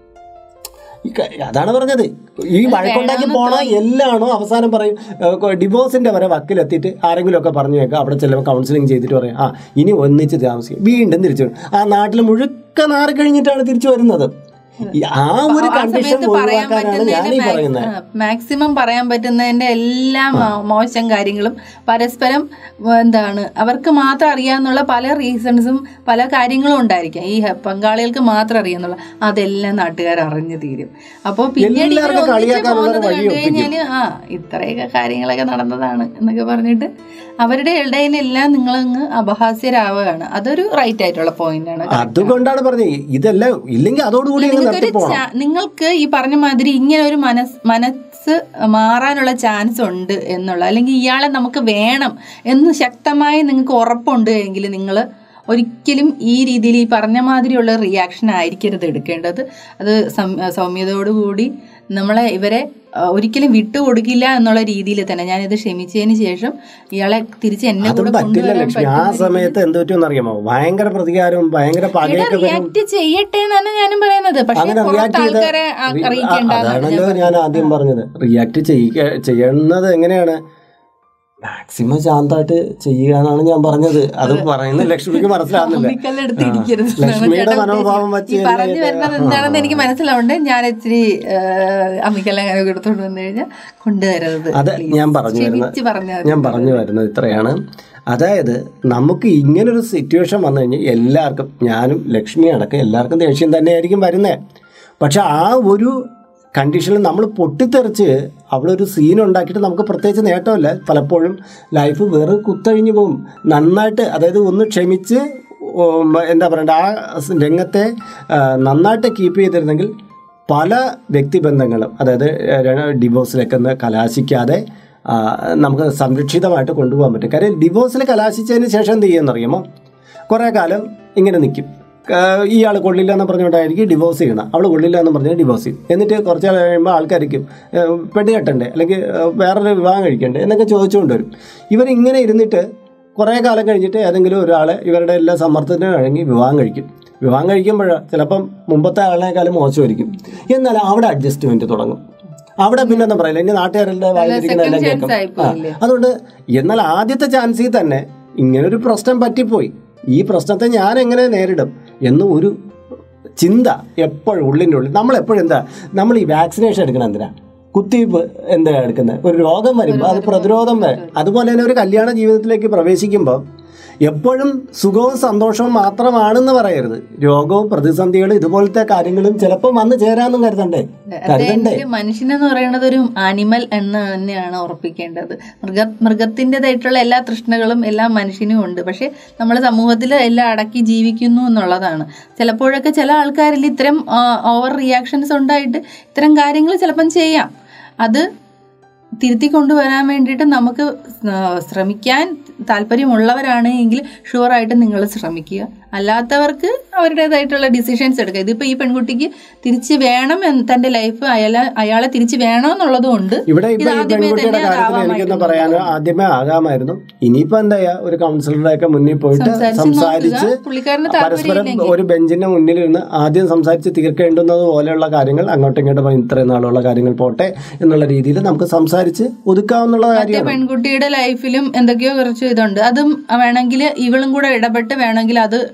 ഈ ക- അതാണ് പറഞ്ഞത് ഈ വഴക്കുണ്ടാക്കി പോണ എല്ലാണോ അവസാനം പറയും ഏഹ്, ഡിവോഴ്സിന്റെ വരെ വക്കിലെത്തിയിട്ട് ആരെങ്കിലും ഒക്കെ പറഞ്ഞു കേൾക്കാം അവിടെ ചിലപ്പോൾ കൗൺസിലിംഗ് ചെയ്തിട്ട് പറയും ആ ഇനി ഒന്നിച്ച് താമസിക്കും വീണ്ടും തിരിച്ചു വരും ആ നാട്ടിൽ മുഴുക്ക നാറി കഴിഞ്ഞിട്ടാണ് തിരിച്ചു വരുന്നത് ഈ ആ ഒരു കണ്ടീഷൻ ഒഴിവാക്കാനാണ് ഞാനീ പറയുന്നത് മാക്സിമം പറയാൻ പറ്റുന്നതിന്റെ എല്ലാ മോ- മോശം കാര്യങ്ങളും പരസ്പരം ഉം, എന്താണ് അവർക്ക് മാത്രം അറിയാന്നുള്ള പല റീസൺസും പല കാര്യങ്ങളും ഉണ്ടായിരിക്കാം ഈ ഹ- പങ്കാളികൾക്ക് മാത്രം അറിയാന്നുള്ള അതെല്ലാം നാട്ടുകാർ അറിഞ്ഞു തീരും അപ്പോൾ പിന്നീട് ഇവര് എല്ലാവർക്കും ഒന്നിച്ച് കളിയാക്കാനുള്ള പോകുന്നത് വഴി കണ്ടു കഴിഞ്ഞാല് ആ ഇത്രയൊക്കെ കാര്യങ്ങളൊക്കെ നടന്നതാണ് എന്നൊക്കെ പറഞ്ഞിട്ട് അവരുടെ ഇടയിലെല്ലാം നിങ്ങളങ്ങ് അപഹാസ്യരാവുകയാണ് അതൊരു റൈറ്റ് ആയിട്ടുള്ള പോയിന്റ് ആണ് അതുകൊണ്ടാണ് പറഞ്ഞത് ഇതെല്ലാം ഇല്ലെങ്കിൽ അതോടുകൂടി അങ്ങ് നിങ്ങൾക്കൊരു നിർത്തിപ്പോണം ചാ- നിങ്ങൾക്ക് ഈ പറഞ്ഞ മാതിരി ഇങ്ങനെ ഒരു മനസ് മനസ്സ് മാറാനുള്ള ചാൻസ് ഉണ്ട് എന്നുള്ള അല്ലെങ്കിൽ ഇയാളെ നമുക്ക് വേണം എന്ന് ശക്തമായി നിങ്ങൾക്ക് ഉറപ്പുണ്ട് എങ്കിൽ നിങ്ങൾ ഒരിക്കലും ഈ രീതിയിൽ ഈ പറഞ്ഞ മാതിരിയുള്ള റിയാക്ഷൻ ആയിരിക്കരുത് എടുക്കേണ്ടത് അത് സം- സൗമ്യതയോടുകൂടി നമ്മളെ ഇവരെ ആ, ഒരിക്കലും വിട്ടുകൊടുക്കില്ല എന്നുള്ള രീതിയിൽ തന്നെ ഞാനിത് ക്ഷമിച്ചതിന് ശേഷം ഇയാളെ തിരിച്ച് എന്നെ അതും കൂടെ പറ്റില്ല കൊണ്ടുവരാൻ ലക്ഷ്മി ആ പറ്റുന്ന സമയത്ത് എന്ത് പറ്റുമെന്ന് അറിയാമോ ഭയങ്കര പ്രതികാരവും ഭയങ്കര പകയൊക്കെ വരും റിയാക്ട് ചെയ്യട്ടെ എന്നാണ് ഞാനും പറയുന്നത് പക്ഷേ അങ്ങനെ പുറത്ത് റിയാക്ട് ചെയ്ത് ആൾക്കാരെ ആ- റി- അറിയിക്കേണ്ടതാണ് അതാണല്ലോ ഞാൻ ആദ്യം പറഞ്ഞത് റിയാക്ട് ചെയ്യുക ചെയ്യുന്നത് എങ്ങനെയാണ് മാക്സിമം ശാന്തമായിട്ട് ചെയ്യുക എന്നാണ് ഞാൻ പറഞ്ഞത് അത് പറയുന്ന ലക്ഷ്മിക്ക് മനസ്സിലാവുന്നില്ല അമ്മിക്കല്ലെടുത്ത് ഇടിക്കരുത് ആ, ലക്ഷ്മിയുടെ മനോഭാവം വെച്ച് ഈ പറഞ്ഞു കഴിഞ്ഞാൽ വരുന്നത് എന്താണെന്ന് എനിക്ക് മനസ്സിലാവുണ്ട് ഞാൻ ഇച്ചിരി അമ്മിക്കല്ല അങ്ങനെ കൊടുത്തോണ്ട് വന്നു കഴിഞ്ഞാൽ കൊണ്ടുവരരുത് അത് ഞാൻ പറഞ്ഞു വരുന്നത് ക്ഷമിച്ച് പറഞ്ഞാൽ ഞാൻ പറഞ്ഞു വരുന്നത് ഇത്രയാണ് അതായത് നമുക്ക് ഇങ്ങനൊരു സിറ്റുവേഷൻ വന്നു കഴിഞ്ഞാൽ എല്ലാവർക്കും ഞാനും ലക്ഷ്മി അടക്കം എല്ലാവർക്കും ദേഷ്യം തന്നെയായിരിക്കും വരുന്നത് പക്ഷെ ആ ഒരു കണ്ടീഷനിൽ നമ്മൾ പൊട്ടിത്തെറിച്ച് അവിടെ ഒരു സീൻ ഉണ്ടാക്കിയിട്ട് നമുക്ക് പ്രത്യേകിച്ച് നേട്ടമില്ല പലപ്പോഴും ലൈഫ് വേറെ കുത്തഴിഞ്ഞു പോകും നന്നായിട്ട് അതായത് ഒന്ന് ക്ഷമിച്ച് ഉം, എന്താ പറയണ്ട ആ രംഗത്തെ ആ, നന്നായിട്ട് കീപ്പ് ചെയ്തിരുന്നെങ്കിൽ പല വ്യക്തിബന്ധങ്ങളും അതായത് ഡിവോഴ്സിലേക്ക് ഒന്ന് കലാശിക്കാതെ ആ, നമുക്ക് സംരക്ഷിതമായിട്ട് കൊണ്ടുപോകാൻ പറ്റും കാര്യം ഡിവോഴ്സിൽ കലാശിച്ചതിന് ശേഷം എന്ത് ചെയ്യുമെന്നറിയാമോ കുറേ കാലം ഇങ്ങനെ നിൽക്കും ഇയാൾ കൊള്ളില്ല എന്ന് പറഞ്ഞുകൊണ്ടായിരിക്കും ഡിവോഴ്സ് ചെയ്യണം അവൾ കൊള്ളില്ല എന്ന് പറഞ്ഞാൽ ഡിവോഴ്സ് ചെയ്യും എന്നിട്ട് കുറച്ച് നാൾ കഴിയുമ്പോൾ ആൾക്കാരിക്കും ഏഹ്, പെണ്ണ് കെട്ടണ്ടേ അല്ലെങ്കിൽ ഏഹ്, വേറൊരു വിവാഹം കഴിക്കണ്ടേ എന്നൊക്കെ ചോദിച്ചുകൊണ്ട് വരും ഇവരിങ്ങനെ ഇരുന്നിട്ട് കുറേ കാലം കഴിഞ്ഞിട്ട് ഏതെങ്കിലും ഒരാളെ ഇവരുടെ എല്ലാ സമ്മർദ്ദത്തിനും കഴിഞ്ഞ് വിവാഹം കഴിക്കും വിവാഹം കഴിക്കുമ്പോൾ ചിലപ്പം മുമ്പത്തെ ആളിനേക്കാളും മോശമായിരിക്കും എന്നാൽ അവിടെ അഡ്ജസ്റ്റ്മെന്റ് തുടങ്ങും അവിടെ പിന്നെ എന്താ പറയില്ല ഇനി നാട്ടുകാരുടെ വായിലിരിക്കുന്ന എല്ലാം chance കേൾക്കും ആ, ആയിപ്പോയില്ലേ? അതുകൊണ്ട് എന്നാൽ ആദ്യത്തെ ചാൻസിൽ തന്നെ ഇങ്ങനൊരു പ്രശ്നം പറ്റിപ്പോയി ഈ പ്രശ്നത്തെ ഞാൻ എങ്ങനെ നേരിടും എന്ന് ഒരു ചിന്ത എപ്പോഴും ഉള്ളിൻ്റെ ഉള്ളിൽ നമ്മൾ എപ്പോഴും എന്താ നമ്മൾ ഈ വാക്സിനേഷൻ എടുക്കണം എന്തിനാ കുത്തിവയ്പ്പ് എന്താ എടുക്കുന്നത് ഒരു രോഗം വരുമ്പോൾ അത് പ്രതിരോധം വരെ അതുപോലെ തന്നെ ഒരു കല്യാണ ജീവിതത്തിലേക്ക് പ്രവേശിക്കുമ്പോൾ എപ്പോഴും സുഖവും സന്തോഷവും മാത്രമാണെന്ന് പറയരുത് രോഗവും പ്രതിസന്ധികളും ഇതുപോലത്തെ കാര്യങ്ങളും ചിലപ്പോൾ വന്നു ചേരാന്നും കരുതണ്ടേ കരുതണ്ടേ ഒരു മനുഷ്യനെന്ന് പറയുന്നത് ഒരു ആനിമൽ എന്ന് തന്നെയാണ് ഉറപ്പിക്കേണ്ടത് മൃഗ മൃഗത്തിൻ്റെതായിട്ടുള്ള എല്ലാ തൃഷ്ണകളും എല്ലാ മനുഷ്യനും ഉണ്ട് പക്ഷെ നമ്മൾ സമൂഹത്തിൽ എല്ലാം അടക്കി ജീവിക്കുന്നു എന്നുള്ളതാണ് ചിലപ്പോഴൊക്കെ ചില ആൾക്കാരിൽ ഇത്തരം ഓവർ റിയാക്ഷൻസ് ഉണ്ടായിട്ട് ഇത്തരം കാര്യങ്ങൾ ചിലപ്പം ചെയ്യാം അത് തിരുത്തി കൊണ്ടുവരാൻ വേണ്ടിയിട്ട് നമുക്ക് ആ, ശ്രമിക്കാൻ താല്പര്യമുള്ളവരാണ് എങ്കിൽ ഷുവറായിട്ട് നിങ്ങൾ ശ്രമിക്കുക അല്ലാത്തവർക്ക് അവരുടേതായിട്ടുള്ള ഡിസിഷൻസ് എടുക്കുക ഇതിപ്പോൾ ഈ പെൺകുട്ടിക്ക് തിരിച്ച് വേണം എന്ന് തൻ്റെ ലൈഫ് അയാളെ അയാളെ തിരിച്ച് വേണം എന്നുള്ളതും ഉണ്ട് ഇവിടെ ഇപ്പൊ ഈ ഇതാദ്യമേ പെൺകുട്ടിയുടെ തന്നെ കാര്യത്തിൽ അതാവാമായിരുന്നു എനിക്കൊന്ന് പറയാൻ ആദ്യമേ ആകാമായിരുന്നു ഇനിയിപ്പോ എന്താ ചെയ്യാ ഒരു കൗൺസിലറുടെ ഒക്കെ മുന്നിൽ പോയിട്ട് സംസാരിച്ച് സംസാരിച്ച് നോക്കുക. പുള്ളിക്കാരന് പരസ്പരം താല്പര്യമില്ലെങ്കിൽ. ഒരു ബെഞ്ചിന്റെ മുന്നിൽ ഇരുന്ന് ആദ്യം സംസാരിച്ച് തീർക്കേണ്ടുന്നത് പോലെയുള്ള കാര്യങ്ങൾ അങ്ങോട്ടും ഇങ്ങോട്ടും പറയും, ഇത്രയും നാളുള്ള കാര്യങ്ങൾ പോട്ടെ എന്നുള്ള രീതിയിൽ നമുക്ക് സംസാരിച്ച് ഒതുക്കാവുന്നുള്ള മറ്റേ കാര്യമാണ് പെൺകുട്ടിയുടെ ലൈഫിലും എന്തൊക്കെയോ കുറച്ച് ഇതുണ്ട് അതും വേണമെങ്കിൽ ഇവളും കൂടെ ഇടപെട്ട് വേണമെങ്കിൽ അത്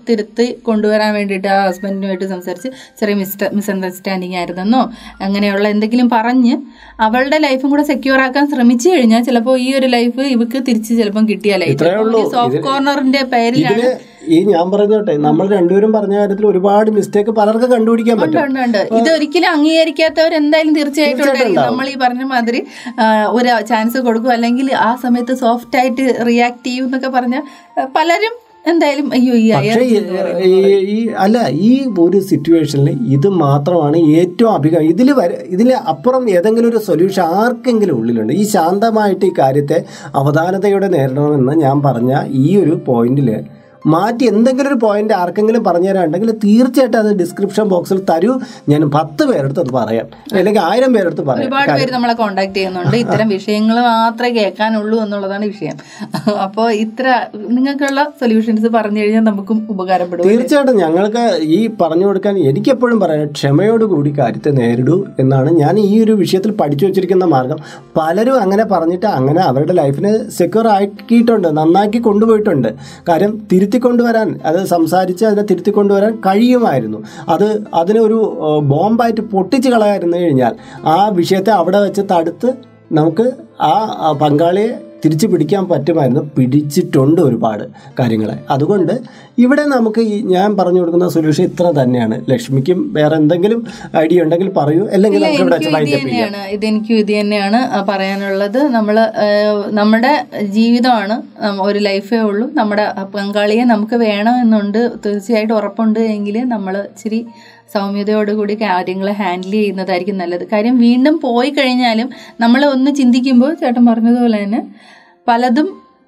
തിരുത്തി കൊണ്ടുവരാൻ വേണ്ടിയിട്ട് ആ ഹസ്ബൻഡിനുമായിട്ട് സംസാരിച്ച് ചെറിയ മിസ്റ്റ മിസ്അണ്ടർസ്റ്റാൻഡിങ് ആയിരുന്നെന്നോ അങ്ങനെയുള്ള എന്തെങ്കിലും പറഞ്ഞ് അവളുടെ ലൈഫും കൂടെ സെക്യൂർ ആക്കാൻ ശ്രമിച്ചു കഴിഞ്ഞാൽ ചിലപ്പോൾ ഈ ഒരു ലൈഫ് ഇവക്ക് തിരിച്ച് ചിലപ്പം കിട്ടിയാലായി ഇത്രയേ ഉള്ളൂ. സോഫ്റ്റ് കോർണറിന്റെ പേരിലാണ് ഇതില് ഈ ഞാൻ പറഞ്ഞോട്ടെ നമ്മൾ രണ്ടുപേരും പറഞ്ഞ കാര്യത്തിൽ ഒരുപാട് മിസ്റ്റേക്ക് പലർക്കും കണ്ടുപിടിക്കാൻ ഉണ്ട് പറ്റും ഉണ്ട് ഉണ്ട് ഇത് ഒരിക്കലും അംഗീകരിക്കാത്തവർ എന്തായാലും തീർച്ചയായിട്ടും ഉണ്ടായിരിക്കും നമ്മൾ ഈ പറഞ്ഞ മാതിരി ആ, ഒരു ചാൻസ് കൊടുക്കും അല്ലെങ്കിൽ ആ സമയത്ത് സോഫ്റ്റ് ആയിട്ട് റിയാക്ട് ചെയ്യും എന്നൊക്കെ പറഞ്ഞ പലരും എന്തായാലും അയ്യോ ഈ അയാൾ പക്ഷേ ഈ- ഈ- ഈ അല്ല ഈ ഒരു സിറ്റുവേഷനിൽ ഇത് മാത്രമാണ് ഏറ്റവും അഭികാം ഇതിൽ വര ഇതിൽ അപ്പുറം ഏതെങ്കിലും ഒരു സൊല്യൂഷൻ ആർക്കെങ്കിലും ഉള്ളിലുണ്ട് ഈ ശാന്തമായിട്ട് ഈ കാര്യത്തെ അവധാനതയോടെ നേരിടണമെന്ന് ഞാൻ പറഞ്ഞ ഈ ഒരു പോയിന്റിൽ മാറ്റി എന്തെങ്കിലും ഒരു പോയിന്റ് ആർക്കെങ്കിലും പറഞ്ഞു തരാനുണ്ടെങ്കിൽ തീർച്ചയായിട്ടും അത് ഡിസ്ക്രിപ്ഷൻ ബോക്സിൽ തരൂ ഞാൻ പത്ത് പേരെടുത്ത് അത് പറയാം അല്ലെങ്കിൽ ആയിരം പേരെടുത്ത് പറയാം ഒരുപാട് പേര് നമ്മളെ കോണ്ടാക്ട് ചെയ്യുന്നുണ്ട് ഇത്തരം വിഷയങ്ങൾ മാത്രമേ കേൾക്കാനുള്ളൂ എന്നുള്ളതാണ് വിഷയം അപ്പോൾ ഇത്ര നിങ്ങൾക്കുള്ള സൊല്യൂഷൻസ് പറഞ്ഞു കഴിഞ്ഞാൽ നമുക്കും ഉപകാരപ്പെടും തീർച്ചയായിട്ടും ഞങ്ങൾക്ക് ഈ പറഞ്ഞു കൊടുക്കാൻ എനിക്കെപ്പോഴും പറയാം ക്ഷമയോടുകൂടി കാര്യത്തെ നേരിടൂ എന്നാണ് ഞാൻ ഈ ഒരു വിഷയത്തിൽ പഠിച്ചു വെച്ചിരിക്കുന്ന മാർഗം പലരും അങ്ങനെ പറഞ്ഞിട്ട് അങ്ങനെ അവരുടെ ലൈഫിനെ സെക്യൂർ ആക്കിയിട്ടുണ്ട് നന്നാക്കി കൊണ്ടുപോയിട്ടുണ്ട് കാര്യം തിരുത്തി കൊണ്ടുവരാൻ അത് സംസാരിച്ച് അതിനെ തിരുത്തി കൊണ്ടുവരാൻ കഴിയുമായിരുന്നു അത് അതിനൊരു ഏഹ്, ബോംബായിട്ട് പൊട്ടിച്ച് കളയായിരുന്നു കഴിഞ്ഞാൽ ആ വിഷയത്തെ അവിടെ വെച്ച് തടുത്ത് നമുക്ക് ആ ആ പങ്കാളിയെ തിരിച്ചു പിടിക്കാൻ പറ്റുമായിരുന്നു പിടിച്ചിട്ടുണ്ട് ഒരുപാട് കാര്യങ്ങളെ അതുകൊണ്ട് ഇവിടെ നമുക്ക് ഈ ഞാൻ പറഞ്ഞു കൊടുക്കുന്ന സൊല്യൂഷൻ ഇത്ര തന്നെയാണ് ലക്ഷ്മിക്കും വേറെ എന്തെങ്കിലും ഐഡിയ ഉണ്ടെങ്കിൽ പറയൂ അല്ലെങ്കിൽ നമുക്ക് ഇവിടെ വെച്ച് എനിക്കും ഇത് വൈൻഡപ്പ് ചെയ്യാം തന്നെയാണ് ഇതെനിക്കും ഇത് തന്നെയാണ് ആ, പറയാനുള്ളത് നമ്മൾ നമ്മുടെ ജീവിതമാണ് ഉം, ഒരു ലൈഫേ ഉള്ളൂ നമ്മുടെ പങ്കാളിയെ നമുക്ക് വേണമെന്നുണ്ട് തീർച്ചയായിട്ടും ഉറപ്പുണ്ട് എങ്കിൽ നമ്മൾ ഇച്ചിരി സൗമ്യതയോടുകൂടി കാര്യങ്ങൾ ഹാൻഡിൽ ചെയ്യുന്നതായിരിക്കും നല്ലത് കാര്യം വീണ്ടും പോയി കഴിഞ്ഞാലും നമ്മൾ ഒന്ന് ചിന്തിക്കുമ്പോൾ ചേട്ടൻ പറഞ്ഞതുപോലെ തന്നെ പലതും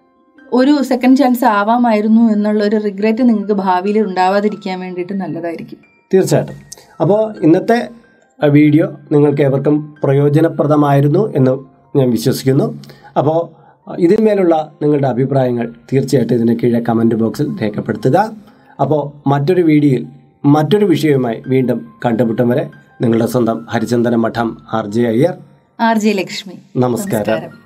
ഒരു സെക്കൻഡ് ചാൻസ് ആവാമായിരുന്നു എന്നുള്ള ഒരു റിഗ്രറ്റ് നിങ്ങൾക്ക് ഭാവിയിൽ ഉണ്ടാവാതിരിക്കാൻ വേണ്ടിയിട്ട് നല്ലതായിരിക്കും തീർച്ചയായിട്ടും അപ്പോൾ ഇന്നത്തെ ആ, വീഡിയോ നിങ്ങൾക്ക് ഏവർക്കും പ്രയോജനപ്രദമായിരുന്നു എന്ന് ഞാൻ വിശ്വസിക്കുന്നു അപ്പോൾ ഇതിന്മേലുള്ള നിങ്ങളുടെ അഭിപ്രായങ്ങൾ തീർച്ചയായിട്ടും ഇതിന് കീഴെ കമൻറ്റ് ബോക്സിൽ രേഖപ്പെടുത്തുക അപ്പോൾ മറ്റൊരു വീഡിയോയിൽ മറ്റൊരു വിഷയവുമായി വീണ്ടും കണ്ടുമുട്ടും വരെ നിങ്ങളുടെ സ്വന്തം ഹരിചന്ദന മഠം R J Iyer R J Lakshmi നമസ്കാരം